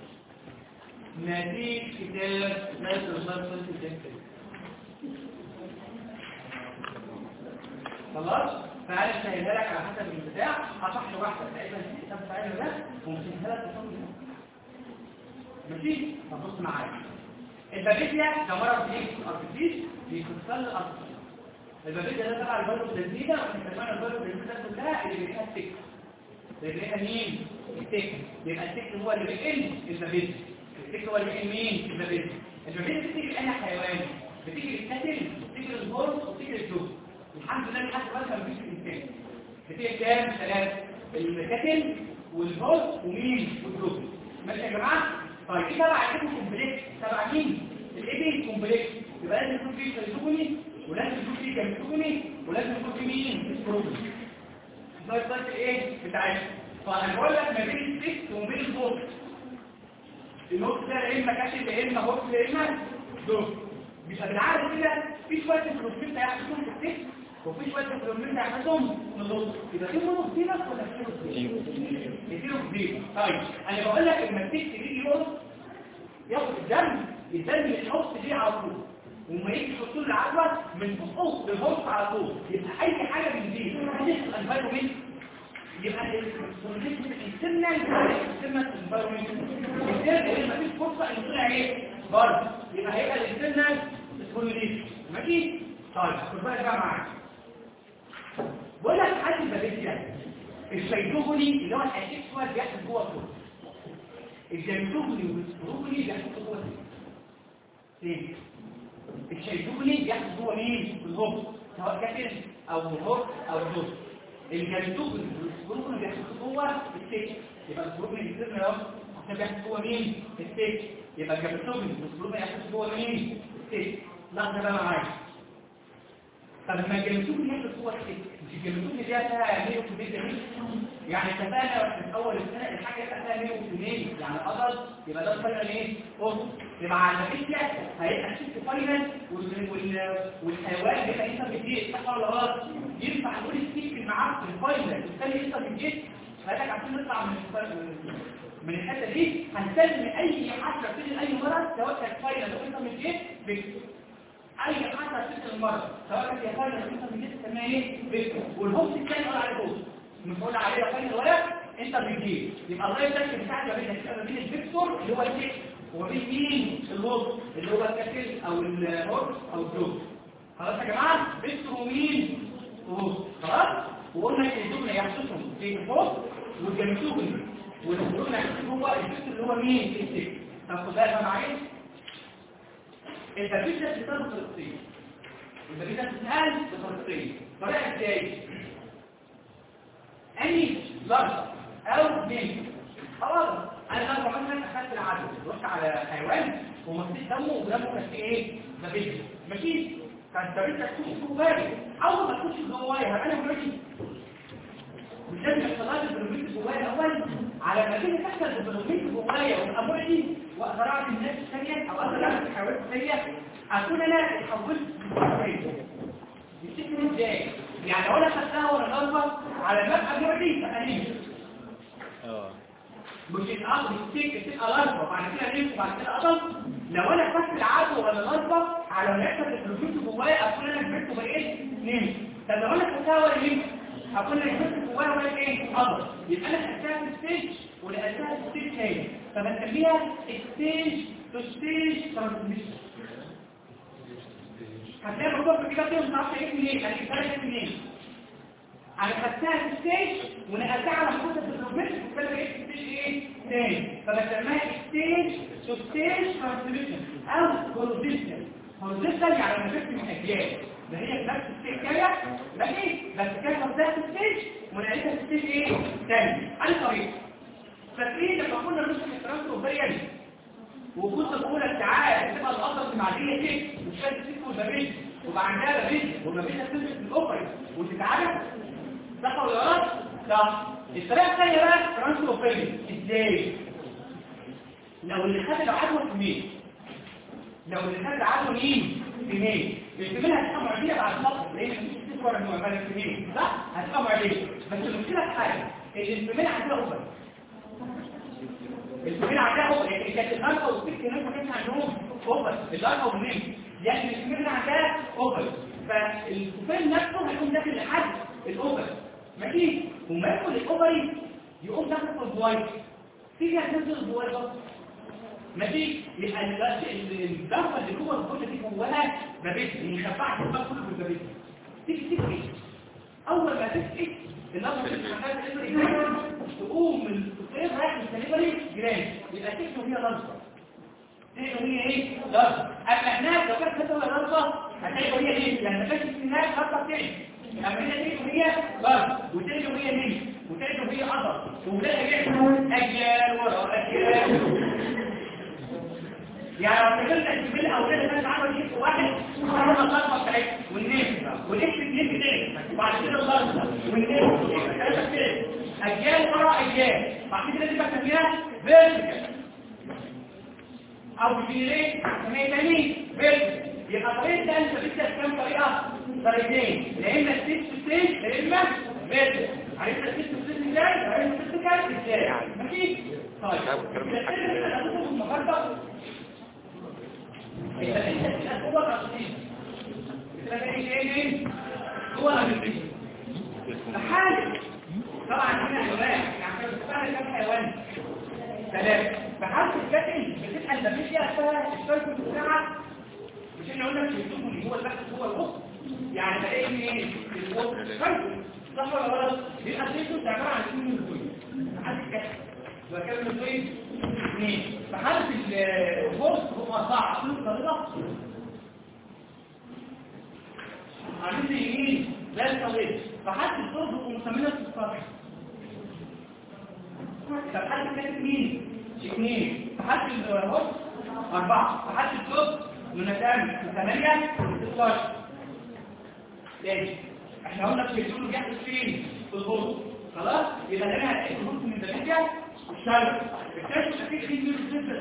نتيج كتاب ناس الغرفة الجنسية خلاص فعلا سهلها لك على حسب البتاع هشرح واحدة تقريبا الكتاب بتاعنا ده ومسهلها لك تصميم ماشي هتبص معايا البابيتيا ده مرض بيجي في الارتفيش بيكسر الارتفيش البابيتيا ده تبع الفيروس اللذيذة واحنا كمان الفيروس اللذيذة كلها اللي بيجيها التك اللي بيجيها مين؟ التك يبقى التك هو اللي بيقل البابيتيا التك هو اللي بيقل مين؟ البابيتيا البابيتيا بتيجي لأي حيوان بتيجي للكتل بتيجي للهورس وبتيجي للجوز الحمد لله لحد دلوقتي ما بيجيش الانسان بتيجي كام؟ ثلاثة الكتل والهوست ومين والجروب ماشي يا جماعه طيب ايه تبع الايبي كومبلكس تبع مين الايبي كومبلكس يبقى لازم يكون فيه سيتوكوني ولازم يكون فيه جاميتوكوني ولازم يكون فيه مين البروتين ده السايكل ايه بتاعتنا فانا بقول لك ما بين السكس وما بين الهوست الهوست ده يا اما كاشف يا اما هوست يا اما دوست بيبقى بالعاده كده في شويه البروتين هيحصلهم في السكس وفي شويه البروتين هيحصلهم في الهوست يبقى في منهم كتير ولا كتير كتير كبير طيب انا بقول لك لما السكس يجي يقص ياخد الدم الدم يحط دي على طول وما يجي يحط له العدوى من فوق للهوست على طول يبقى اي حاجه من دي هتدخل انفايرمنت يبقى السنة السنة الانفايرمنت السنة ما فيش فرصة ان يطلع ايه برضه يبقى هيبقى السنة السبوليشن ماشي طيب خد بالك بقى معايا بقول لك حد البابيسيا الشيدوغلي اللي هو الاسكسوال بيحصل جوه الكل الجلدوغلي والسبروغلي بيحصل جوه الكل الشيدوغلي بيحصل جوه مين الهوب سواء كاتل او الهوب او الهوب الجلدوغلي والسبروغلي بيحصل جوه السيك يبقى السبروغلي بيحصل اهو عشان بيحصل جوه مين السيك يبقى الجلدوغلي والسبروغلي بيحصل جوه مين السيك لحظه بقى معايا طب لما الجلدوغلي يحصل جوه السيك مش الجلدوغلي دي فيها ميو في البيت جميل يعني اتفقنا في اول السنه الحاجه يبقى فيها ميو في ميل يعني الأضل يبقى ده الفاينل ايه قص يبقى على النتيجه هيبقى شيفت فاينل والحيوان هيبقى انت بتجيب صح ولا غلط ينفع نقول السيك معاك في الفاينل والثاني انت بتجيب فهذاك عشان نطلع من من الحته دي هنسلم اي حاجه في اي مرض سواء كانت فاينل او انت بتجيب اي حاجه في المرض سواء كانت فاينل او انت بتجيب تسميها ايه والهوست الثاني قول عليه هوست مش قلنا عليه فاينل ولا انت بتجيب يبقى الله يسلم بتاعك ما بين ما بين الفيكتور اللي هو التكست وما بين مين الوسط اللي هو الكاتل او الهورس او الجلوس خلاص يا جماعه فيكتور ومين وسط خلاص وقلنا ان الجمله يحصلهم في الوسط والجمسوجن والجمله يحصل هو الفيكتور اللي هو مين التكست طب خد بالك معايا التركيز ده بيتم بطريقتين التركيز ده بيتقال بطريقتين طريقه ازاي اي ضربة او نيم خلاص انا لما مثلا اخدت العدو رحت على حيوان ومسيت دمه ودمه كان فيه ايه زبيب ماشي كان زبيب تكون جوايا اول ما تخش جوايا هبقى انا ماشي مش لازم يحصل البروميت جوايا الاول على ما تيجي تحصل البروميت جوايا وابقى معدي واقدر اعمل الناس الثانيه او اقدر اعمل الحيوانات الثانيه اكون انا اتحولت بتفتكر ازاي يعني لو انا خدتها وانا ضربه على المبقى معدي تقريبا اه مش الاخر السيك تبقى ضربه وبعد كده نمشي وبعد كده قطم لو انا خدت العدو ولا ضربه على ما يحصل البروميت جوايا اكون انا كبرت وبقيت نمت طب لو انا خدتها ولا نمت هكون انا كبرت جوايا ولا ايه قدر يبقى انا خدتها في ستيج ولقيتها في ستيج تاني فبسميها ستيج تو ستيج ترانسميشن هتلاقي مكتوب في كده فيهم معرفش ايه منين انا جبتها لك منين انا خدتها في ستيج ونقلتها على محطه البروميشن وكده بقيت في ستيج ايه تاني فبسميها ستيج تو ستيج ترانسميشن او هوريزونتال هوريزونتال يعني مسكت من اجيال ده هي في نفس الستيج كده ماشي بس كانت خدتها في ستيج ونقلتها في ستيج ايه تاني على طريقه فاكرين لما كنا بنمسك الترانسفيريال وكنت بقول لك تعالى تبقى الأصل المعدية دي مش فاهم تسيب والبابيج وبقى عندها بابيج والبابيج هتمسك في الأوفري وتتعالج صح ولا غلط؟ صح الطريقة الثانية بقى ترانس اوفري ازاي؟ لو اللي خد العدوى في مين؟ لو اللي خد العدوى مين؟ في مين؟ الفيميل هتبقى معدية بعد فترة لأن مفيش تكبر المعملة في مين؟ صح؟ هتبقى معدية بس المشكلة في حاجة ان الفيميل عندها اوفري الفيميل عندها اوفري كانت الأربعة والست هناك ما كانش عندهم اوفر الأربعة والنين يعني الفيميل عندها اوفر فالفيميل نفسه هيكون داخل لحد الاوفر ماشي وما يدخل الاوفري يقوم داخل في البوايت تيجي هتنزل البوايت ماشي يبقى الضربه اللي جوه الكل دي جواها بابيت مخبعه الباب كله في البابيت تيجي تيجي اول ما تسكت اللحظه اللي بتحتاج تقدر تقوم من الطير رايح للسليبري جيران يبقى تكتب هي ضربه تكتب هي ايه ضربه اما هناك لو كانت كتبه ضربه هتلاقي هي ايه يعني ما كانتش هناك ضربه تاني اما هنا تكتب هي ضربه وتكتب هي مين وتعيش وهي أضر وولادها يعيشوا أجيال ورا أجيال يعني لو تكلمت في الأولاد كانت عمل شيء واحد خرجنا الضربة بتاعتها والنيل والإكس اتنين بتاعي وبعد كده الضربة والنيل ثلاثة بتاعي أجيال ورا أجيال بعد كده دي بكتب فيها فيرتيكال أو جيرين ميتانين فيرتيكال يبقى طريقة ده أنت بدك كام طريقة؟ طريقتين يا إما ستيج ستيج يا إما فيرتيكال عرفت ستيج ستيج إزاي؟ عرفت فيرتيكال إزاي؟ ماشي؟ طيب الأسئلة اللي احنا هناخدهم النهارده هو الرصيد هو الرصيد فحال طبعا هنا حيوان يعني بتستعمل كم حيوان ثلاثة فحالة الكاتل بتبقى النتيجة فيها السيركل بتاعها مش احنا قلنا مش الدخول اللي هو البحث هو الوسط يعني بلاقي ايه الوسط السيركل صح ولا غلط بيبقى السيركل عبارة عن اثنين نزول حالة الكاتل وكام نزول اثنين فحالة الوسط هو أربعة كل طريقة عاملين زي ايه زي الطويل فحالة الصوت بتبقى مسمينها في السطح فحالة الكاتب مين؟ اثنين فحالة الوسط أربعة فحالة الصوت من الثامن ثمانية ستاشر تاني احنا قلنا في الجول بيحدث فين؟ في الغرب خلاص؟ يبقى هنا هتلاقي الغرب من الدنيا والشرق الكشف اكيد في ميل ستة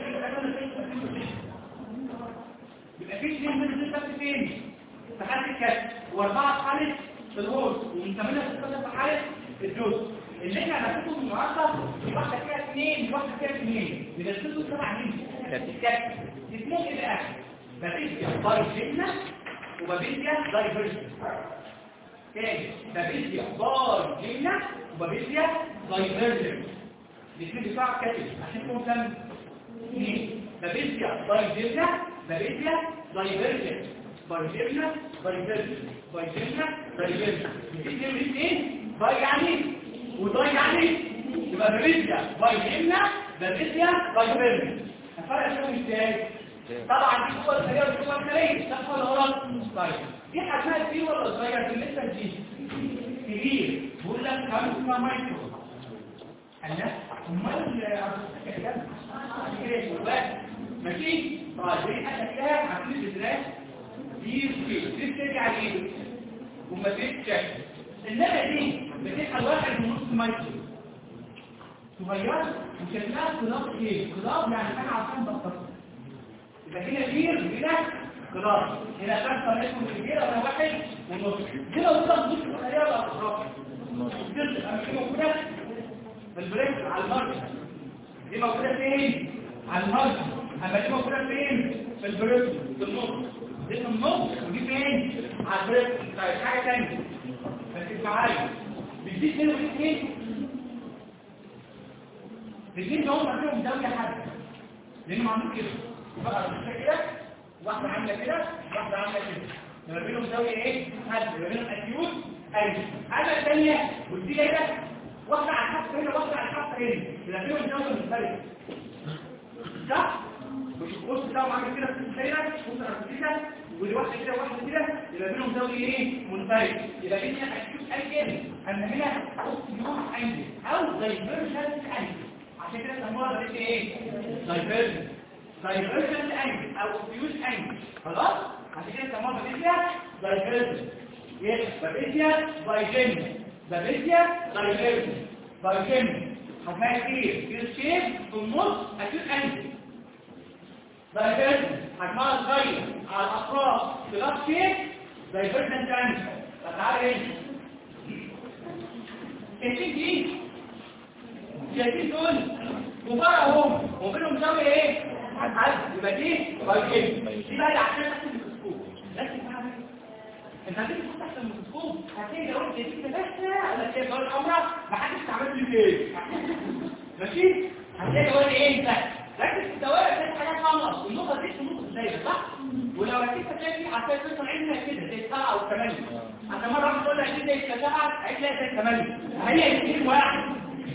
يبقى في اثنين ميل ستة فين؟ في حالة الكشف واربعة في حالة الغرب ومن ثمانية ستة في حالة الجوز اللي احنا هناخده في النهارده في واحدة فيها اثنين في واحدة فيها اثنين بنرسله سبع مين؟ الكشف اثنين ايه بقى؟ بابيزيا دايفيرجن وبابيزيا دايفيرجن تاني بابيزيا دايفيرجن وبابيزيا دايفيرجن الاثنين بتوع كاتب عشان يكون كام اثنين بابيزيا دايفيرجن بابيزيا دايفيرجن دايفيرجن دايفيرجن دايفيرجن دايفيرجن الاثنين الاثنين باي يعني وداي يعني يبقى بابيزيا دايفيرجن بابيزيا دايفيرجن الفرق شوف ازاي طبعا دي قوة الخلية والقوة الخلية صح ولا غلط؟ طيب دي حجمها كبير ولا صغير بالنسبة لدي؟ كبير بقول لك كم اسمها مايكرو الله امال ماشي؟ طيب دي حاجة كده عارفين الادراك دي كبير دي بتيجي على ايه؟ وما تتشكل انما دي بتبقى واحد ونص مايكرو صغيرة وشكلها خلاص ايه؟ خلاص يعني انا عارفين بطلت يبقى هنا كبير هنا خلاص هنا خمسة متر كبيرة ولا واحد ونص هنا وصلت نص الخلية ولا أطراف الجزء أما دي موجودة في البريك على المركز دي موجودة فين؟ على المركز أما دي موجودة فين؟ في البريك في النص دي في النص ودي فين؟ على البريك طيب حاجة تانية بس معايا بيدي اثنين ودي اثنين الاثنين دول فيهم زاوية حادة لأنهم عاملين كده بقى كده واحدة عاملة كده واحدة عاملة كده ما بينهم زاوية ايه؟ حد ما بينهم اكيوت ايوه الحاجة الثانية ودي كده واحدة على الحافة هنا واحدة على الحافة هنا يبقى بينهم زاوية مختلفة صح؟ مش القوس بتاعهم عامل كده في الدايرة قوس كده ودي واحدة كده وواحدة كده يبقى بينهم زاوية ايه؟ منفرد يبقى هنا اكيوت انجل ان هنا اوستيوت انجل او دايفرجنت انجل عشان كده سموها ده ايه؟ دايفرجنت دايفرجنت انجل او فيوز انجل خلاص عشان كده سموها بابيزيا دايفرجنت يبقى بابيزيا دايجنت بابيزيا دايفرجنت دايجنت هتلاقي كتير في شيب في النص اكيد انجل دايفرجنت حجمها صغير على الاطراف كلاس شيب دايفرجنت انجل فتعالى هنا شايفين دي شايفين دول كبار اهو وبينهم زاويه ايه حد يبقى دي بايكين دي بقى عشان تحت الميكروسكوب لكن انت هتيجي تحت الميكروسكوب هتلاقي لو انت دي بس ولا تلاقي جوه الحمراء ما حدش استعمل لي ايه ماشي هتلاقي جوه ايه انت ركز في الدوائر دي حاجات حمراء والنقطه دي في نقطه الدايره صح ولو ركزت هتلاقي في هتلاقي توصل عندنا كده زي السبعه او الثمانيه انت مره واحده تقول لك دي زي السبعه هتلاقي زي الثمانيه هي الاثنين واحد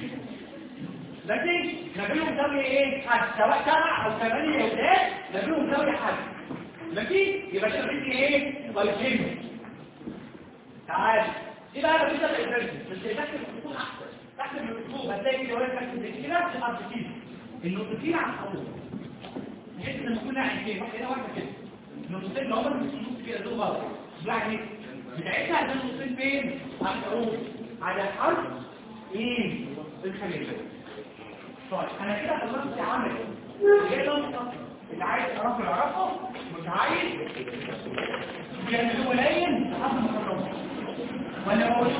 لكن نبيهم زاوية ايه حد سواء سبع او ثمانية او ثلاث نبيهم زاوية حد لكن يبقى شغلتي ايه بايجين تعال ايه بقى نبيتا الانفرجن بس تحت الخطوط احسن تحت تحت الميكروسكوب هتلاقي كده واقف تحت زي كده الارض النقطتين على الحروف بحيث ان نكون عينين واحده هنا واحده كده النقطتين اللي هم في النص كده دول غلط يعني بتاعتها عشان النقطتين فين على الحروف على حرف ايه الخليجي طيب انا كده خلصت عمل هي نقطه اللي عايز يعرفه يعرفه مش عايز يعملوه قليل حسب ما خلصه ولا هو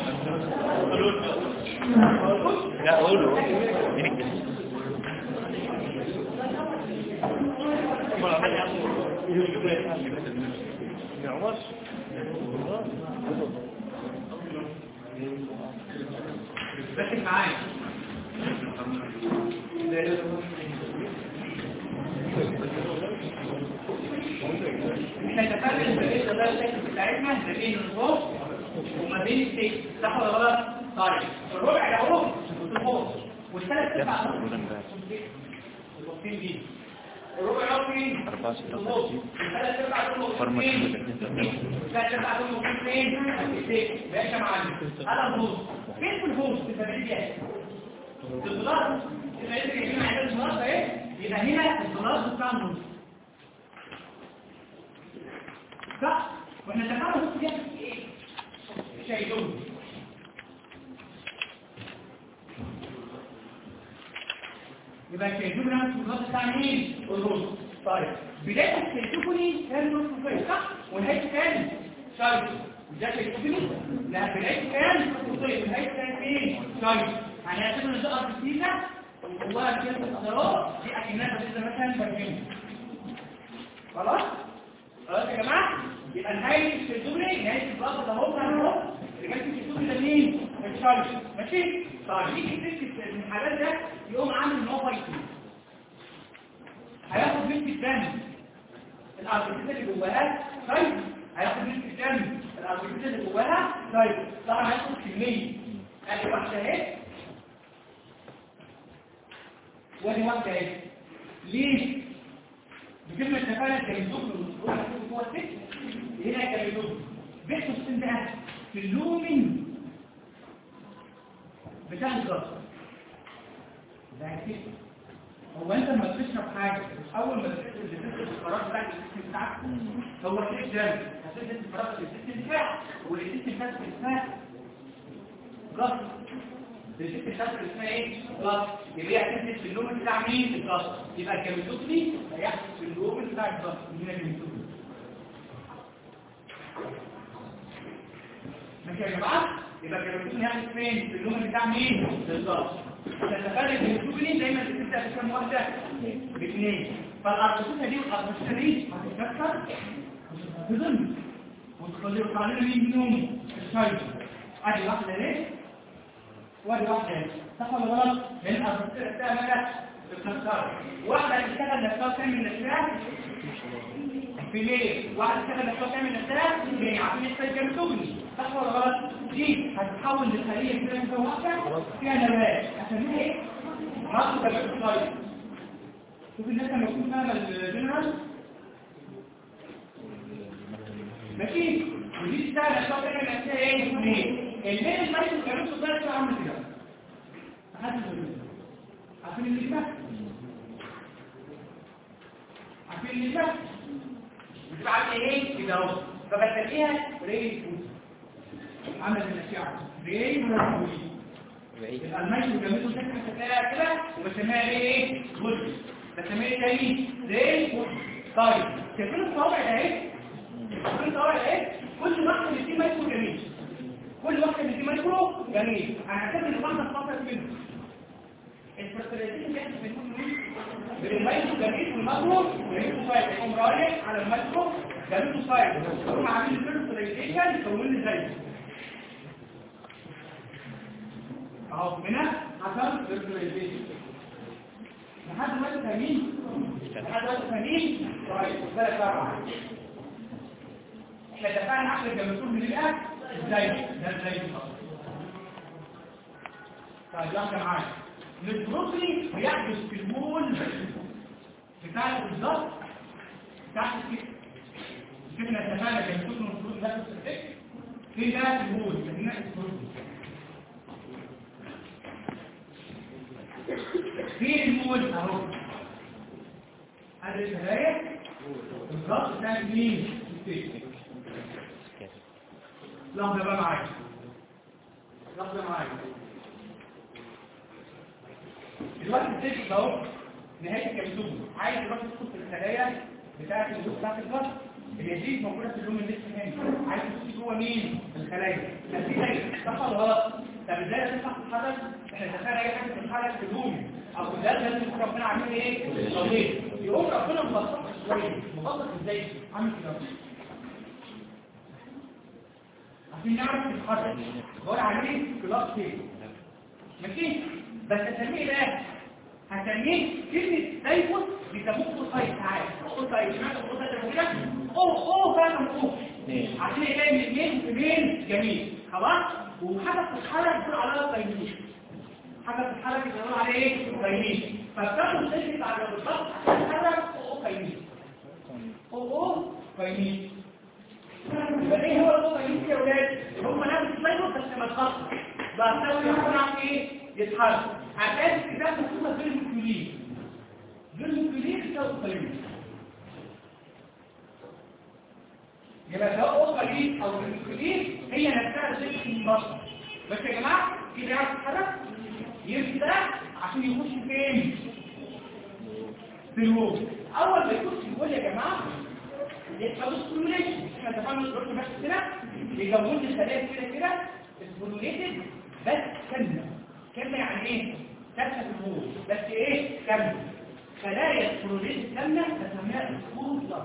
لا قولوا ركز معايا احنا اتفقنا ان ايه ده الشكل بتاعتنا ما بين النص وما بين السيف صح ولا غلط؟ طيب الربع ده اهو الفوق والثلاث ارباع الوقتين دي الربع ده فين؟ أربعة ستة الفوق وثلاثين. الثلاث ارباع دول فرمة موجودين اتنين فين؟ وثلاثين. الثلاث ارباع دول موجودين فين؟ في السيف ماشي يا معلم هذا الفوق فين في الفوق؟ في التبريد البلاط يبقى انت جايبين عدد البلاط اهي يبقى هنا البلاط بتاع النص صح واحنا اتفقنا النص دي ايه شايلون يبقى شايلون نفس البلاط بتاع مين النص طيب بدايه الشيتوكوني كان نص فين صح ونهايته كان شايل ده شيتوكوني لا بدايته كان نصين ونهايته كان فين شايل يعني هتبقى نزقها في السيكة وجواها كده الأضرار دي أكنها بس مثلا برجين خلاص؟ خلاص يا جماعة؟ يبقى نهاية السيزوري نهاية البلاطة ده هو كان هو اللي جات في السيزوري ده مين؟ الشارج ماشي؟ طيب يجي الست من الحالات ده يقوم عامل ان هو فايتين هياخد بنت الدم الاربيتات اللي جواها طيب هياخد بنت الدم الاربيتات اللي جواها طيب طبعا هياخد كمية ادي واحدة اهي وادي واحدة اهي ليه؟ بكلمة تفاعل كيمدوك من الروح هو الست هنا كيمدوك بيحصل السن ده في اللومن بتاع الجرس ده كده هو انت لما بتشرب حاجة اول ما تشرب الفراغ بتاع السيستم بتاعك هو ايه ده هتبدا الفراغ السيستم بتاعك والسيستم بتاعك اسمها جرس الست الشفر اسمها ايه؟ بلس يبقى هي هتنزل في اللوم بتاع مين؟ البلس يبقى الكاميتوتري هيحصل في اللوم بتاع البلس من الكاميتوتري ماشي يا جماعه؟ يبقى الكاميتوتري هيحصل فين؟ في اللوم بتاع مين؟ البلس تتفرق الكاميتوتري دايما بتبدا بكام واحده؟ باثنين فالاربوسيتا دي والاربوسيتا دي هتتكسر بظن وتخلي يطلع مين منهم؟ الشايب ادي واحده ليه؟ وادي واحدة صح ولا غلط؟ لأن الأرضية بتاعها مدى الخسارة واحدة تشتغل نفسها تعمل نفسها في ليه؟ واحدة تشتغل نفسها تعمل نفسها في ليه؟ عشان يحتاج كام تبني صح ولا غلط؟ دي هتتحول لخلية كده كده واحدة فيها نبات هسميها ايه؟ رأس نبات الخير شوف الناس لما يكون فاهمة الجنرال ماشي؟ ودي تشتغل نفسها تعمل نفسها ايه؟ ليه؟ الليل المريض كانوا صغير عامل كده محدش يقول عارفين اللي ده عارفين اللي ده بتبقى ايه كده اهو فبتلاقيها ريل فوز عمل الاشعه ريل فوز الميت جابته شكل شكلها كده وبسميها ايه فوز بسميها تاني ريل فوز طيب شايفين الصوابع ده ايه شايفين الصوابع ده ايه كل واحده اللي فيه مايكرو جميل كل واحدة من دي مايكرو جميل انا هعتبر ان واحدة تفصل منه الفرتيليزيشن بيحصل في بين المايكرو جميل والماكرو جميل سايد يقوم رايح على المايكرو جميل سايد هم عاملين الفرتيليزيشن يكون لي زي اهو هنا حصل فرتيليزيشن لحد ما تفهمين لحد ما تفهمين طيب بالك بقى احنا اتفقنا عشان الجمهور من الاكل ازاي ده ازاي طيب واحده معايا البروتين بيحدث في المول بتاع بالظبط بتاع الكتف كده اتفقنا كان كل المفروض نفس الكتف في ده المول هنا البروتين وول اهو هذه الخلايا بالظبط بتاعت مين الستيج لحظه بقى معايا لحظه معايا دلوقتي الستيج اهو نهايه الكبسول عايز تروح تدخل في الخلايا بتاعت الجزء بتاعت الفصل اليزيد موجوده في اللون الليست هنا عايز تخش جوه مين الخلايا ففي زي صح ولا غلط طب ازاي تنفع تتحرك احنا اتفقنا اي حاجه تتحرك في اللون او في ده لازم يكون ربنا عامل ايه صغير يقوم ربنا مبسط شويه مبسط ازاي عامل كده عشان نعرف نتحرك بقول عليه كلاس كده ماشي بس هسميه بقى هسميه كلمة سايبوس بيسموه فوسايت تعالى فوسايت سمعت فوسايت كده اوه اوه فاهم اوه عشان يلاقي من اثنين في مين جميل خلاص وحاجة بتتحرك بتقول عليها تيمين حاجة بتتحرك بتقول عليها ايه تيمين فبتاخد سلسلة على بالظبط تتحرك اوه تيمين اوه اوه تيمين يبقى ايه هو الاوه تيمين يا ولاد هم نفس السايبوس بس متخصص بقى يكون عن ايه يتحرك عشان الكتاب مكتوبة بالمكتولين بالمكتولين تساوي قليل يبقى سواء قليل او بالمكتولين هي نفسها زي المباشرة بس يا جماعة كده يعرف يتحرك يمشي ده عشان يخش فين في الوول اول ما يخش في الوول يا جماعة يبقى بالسيموليشن احنا اتفقنا الدكتور بس كده يجوز الخلايا كده كده سيموليتد بس كامله كامله يعني ايه كامله في الوول بس ايه كامله خلايا السيموليتد كامله بسميها السكور بلس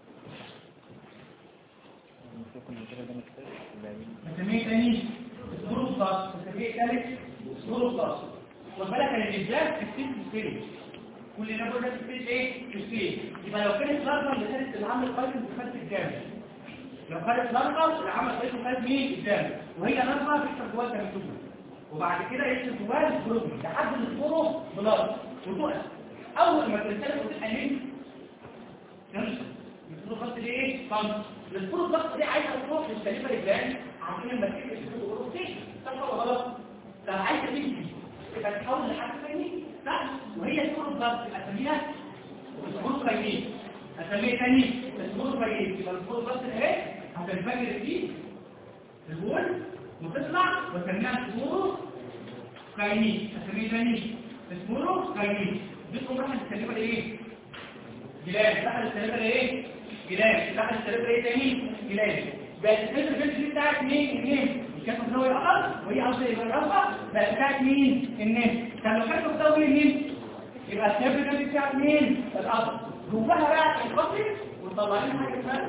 بسميه تاني سكور بلس بسميه ثالث سكور بلس خد بالك ان الانجاز في السيل ستيج كل ده بقول لك ستيج ايه في ستيج يبقى لو كانت لارفا اللي كانت العمل القيم بتخدم الجامد لو كانت لارفا العمل القيم بتخدم مين الجامد وهي لارفا بتكتب جواها كمسومه وبعد كده يكتب جواها الجروب لحد الفورو بلار وتقف اول ما الرساله تبقى نمت تنشط الفورو خط دي ايه صمت الفورو خط دي عايزه تروح للسليمه الجان عشان لما تيجي الفورو روتيشن صح ولا غلط طب عايزه تمشي يبقى تحول لحاجه ثانيه صح وهي الفورو خط اسميها الفورو كاينين اسميه تاني الفورو كاينين يبقى الفورو خط اهي هتنفجر فيه الوول وتطلع وسميها اسمورو كاينين اسميه تاني اسمورو كاينين بيكم راح السليمه ايه جلال دخل السليمه ايه جلال دخل السليمه ايه تاني جلال بقت السليمه البنت دي بتاعت مين النيم مش كانت متساويه الارض وهي عاوزه يبقى الرفع بقت بتاعت مين النيم كان لو كانت متساويه النيم يبقى السليمه البنت بتاعت مين الارض جواها بقى القطر وطلع لنا حاجه اسمها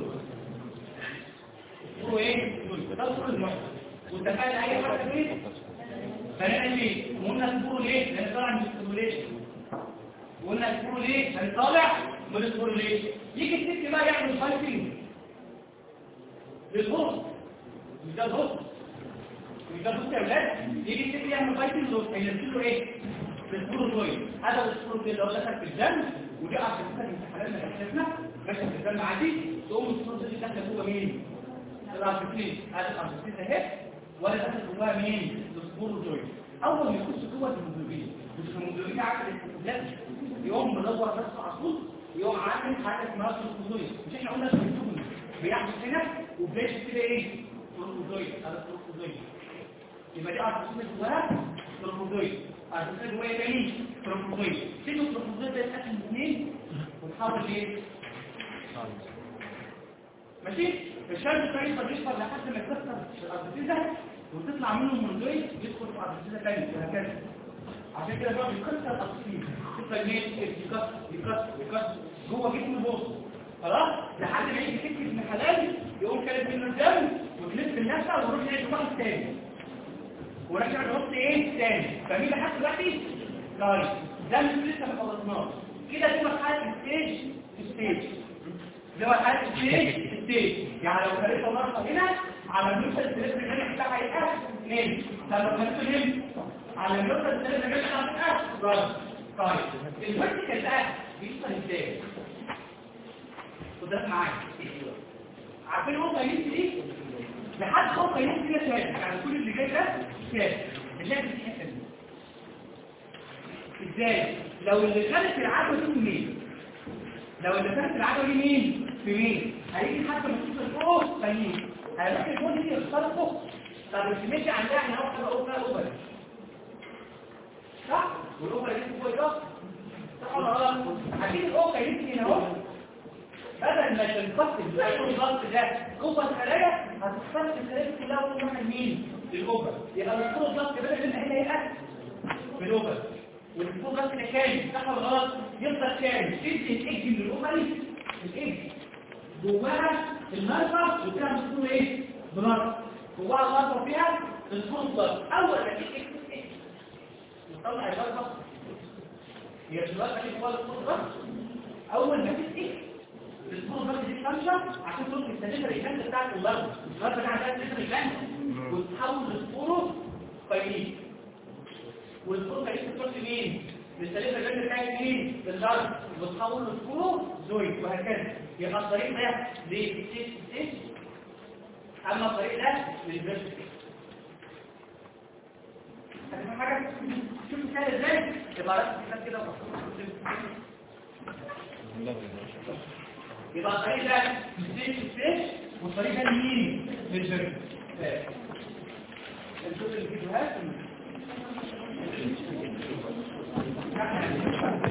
هو ايه بتدخل المحور واتفقنا اي حاجه فيه فنعمل ايه وقلنا الفور ليه لان طالع من السيموليشن وقلنا الفور ليه لان طالع من الفور ليه يجي الست بقى يعمل فايتنج للهوست مش ده الهوست مش ده الهوست يا ولاد يجي الست يعمل فايتنج للهوست هينزل له ايه للفور زوي هذا الفور اللي هو دخل في الدم ودي عشان كده امتحاناتنا احنا ماشي في الدم عادي تقوم الفور دي داخله جوه مين الارتكلين هذا الارتكلين اهي ولا داخل جواها مين السبور جوي اول ما يخش جوه الهيموجلوبين مش الهيموجلوبين عامل الاستهلاك يقوم مدور بس على طول يقوم عامل حاجه اسمها سلوكوزويد مش احنا قلنا سلوكوزويد بيحدث هنا وبلاش كده ايه سلوكوزويد هذا سلوكوزويد يبقى دي ارتكلين جواها سلوكوزويد ارتكلين جواها تاني سلوكوزويد سيبوا السلوكوزويد ده يتقسم اثنين ونحاول ايه ماشي الشرط الثاني قد يحصل لحد ما يكسر الارضيزه وتطلع منه منزوي يدخل في ارضيزه ثانيه وهكذا عشان كده بقى بيكسر الارضيزه تفضل ليه يكسر يكسر يكسر جوه جسم البوص خلاص لحد ما يجي سكه ابن حلال يقوم كانت منه الدم وتلف النفسه ويروح يلاقي واحد تاني ورجع النص ايه تاني فمين لحد دلوقتي طيب ده مش لسه ما خلصناش كده دي مرحله ستيج ستيج ده مرحله ستيج ستيج يعني لو خليته مرة هنا على النوصل الثلاثة الجنة بتاعها يبقى اثنين طب لو خليته هنا على النوصل الثلاثة الجنة بتاعها يبقى طيب الفرتيكال بقى بيحصل ازاي؟ وده معايا عارفين هو قيمت دي؟ لحد هو قيمت كده شايف يعني كل اللي جاي ده شايف اللي في الحته دي ازاي؟ لو اللي خدت العدوى دي مين لو اللي خدت العدوى دي مين في مين هيجي حد من الصوت الفوق فمين هيروح الجول دي يخترقه طب السميتي عندها احنا هناخد اوفر اوفر صح والاوفر دي فوق ده صح ولا غلط هتيجي الاوفر يمكن هنا اهو بدل ما تنقسم زي الضغط ده جوه الخلايا هتخترق الخلايا كلها وتروح لمين للاوفر يبقى الدكتور الضغط بدل ما هنا يقل في الاوفر والدكتور الضغط ده كامل صح ولا غلط يفضل كامل تدي الايج من الاوفر الايج جواها المرفأ وفيها مسكون ايه بمرفأ جواها المرفأ فيها مسكون الضغط اول ما تيجي نطلع المرفأ هي دلوقتي جواها مسكون الضغط اول ما تيجي الصورة بس دي خمسة عشان تروح تستنفر الجنة بتاعت اللغة اللغة بتاعت تستنفر الجنة وتحول الصورة قيمين والصورة قيمين تروح لمين؟ تستنفر الجنة بتاعت مين؟ اللغة وتحول الصورة زوي وهكذا يبقى الطريق ده للسيس سيس أما الطريق ده للبرس هتفهم حاجة؟ شوف مثال ازاي؟ يبقى رأس الكتاب كده يبقى الطريق ده ستيج ستيج والطريق ده لمين؟ للبرد نشوف الفيديوهات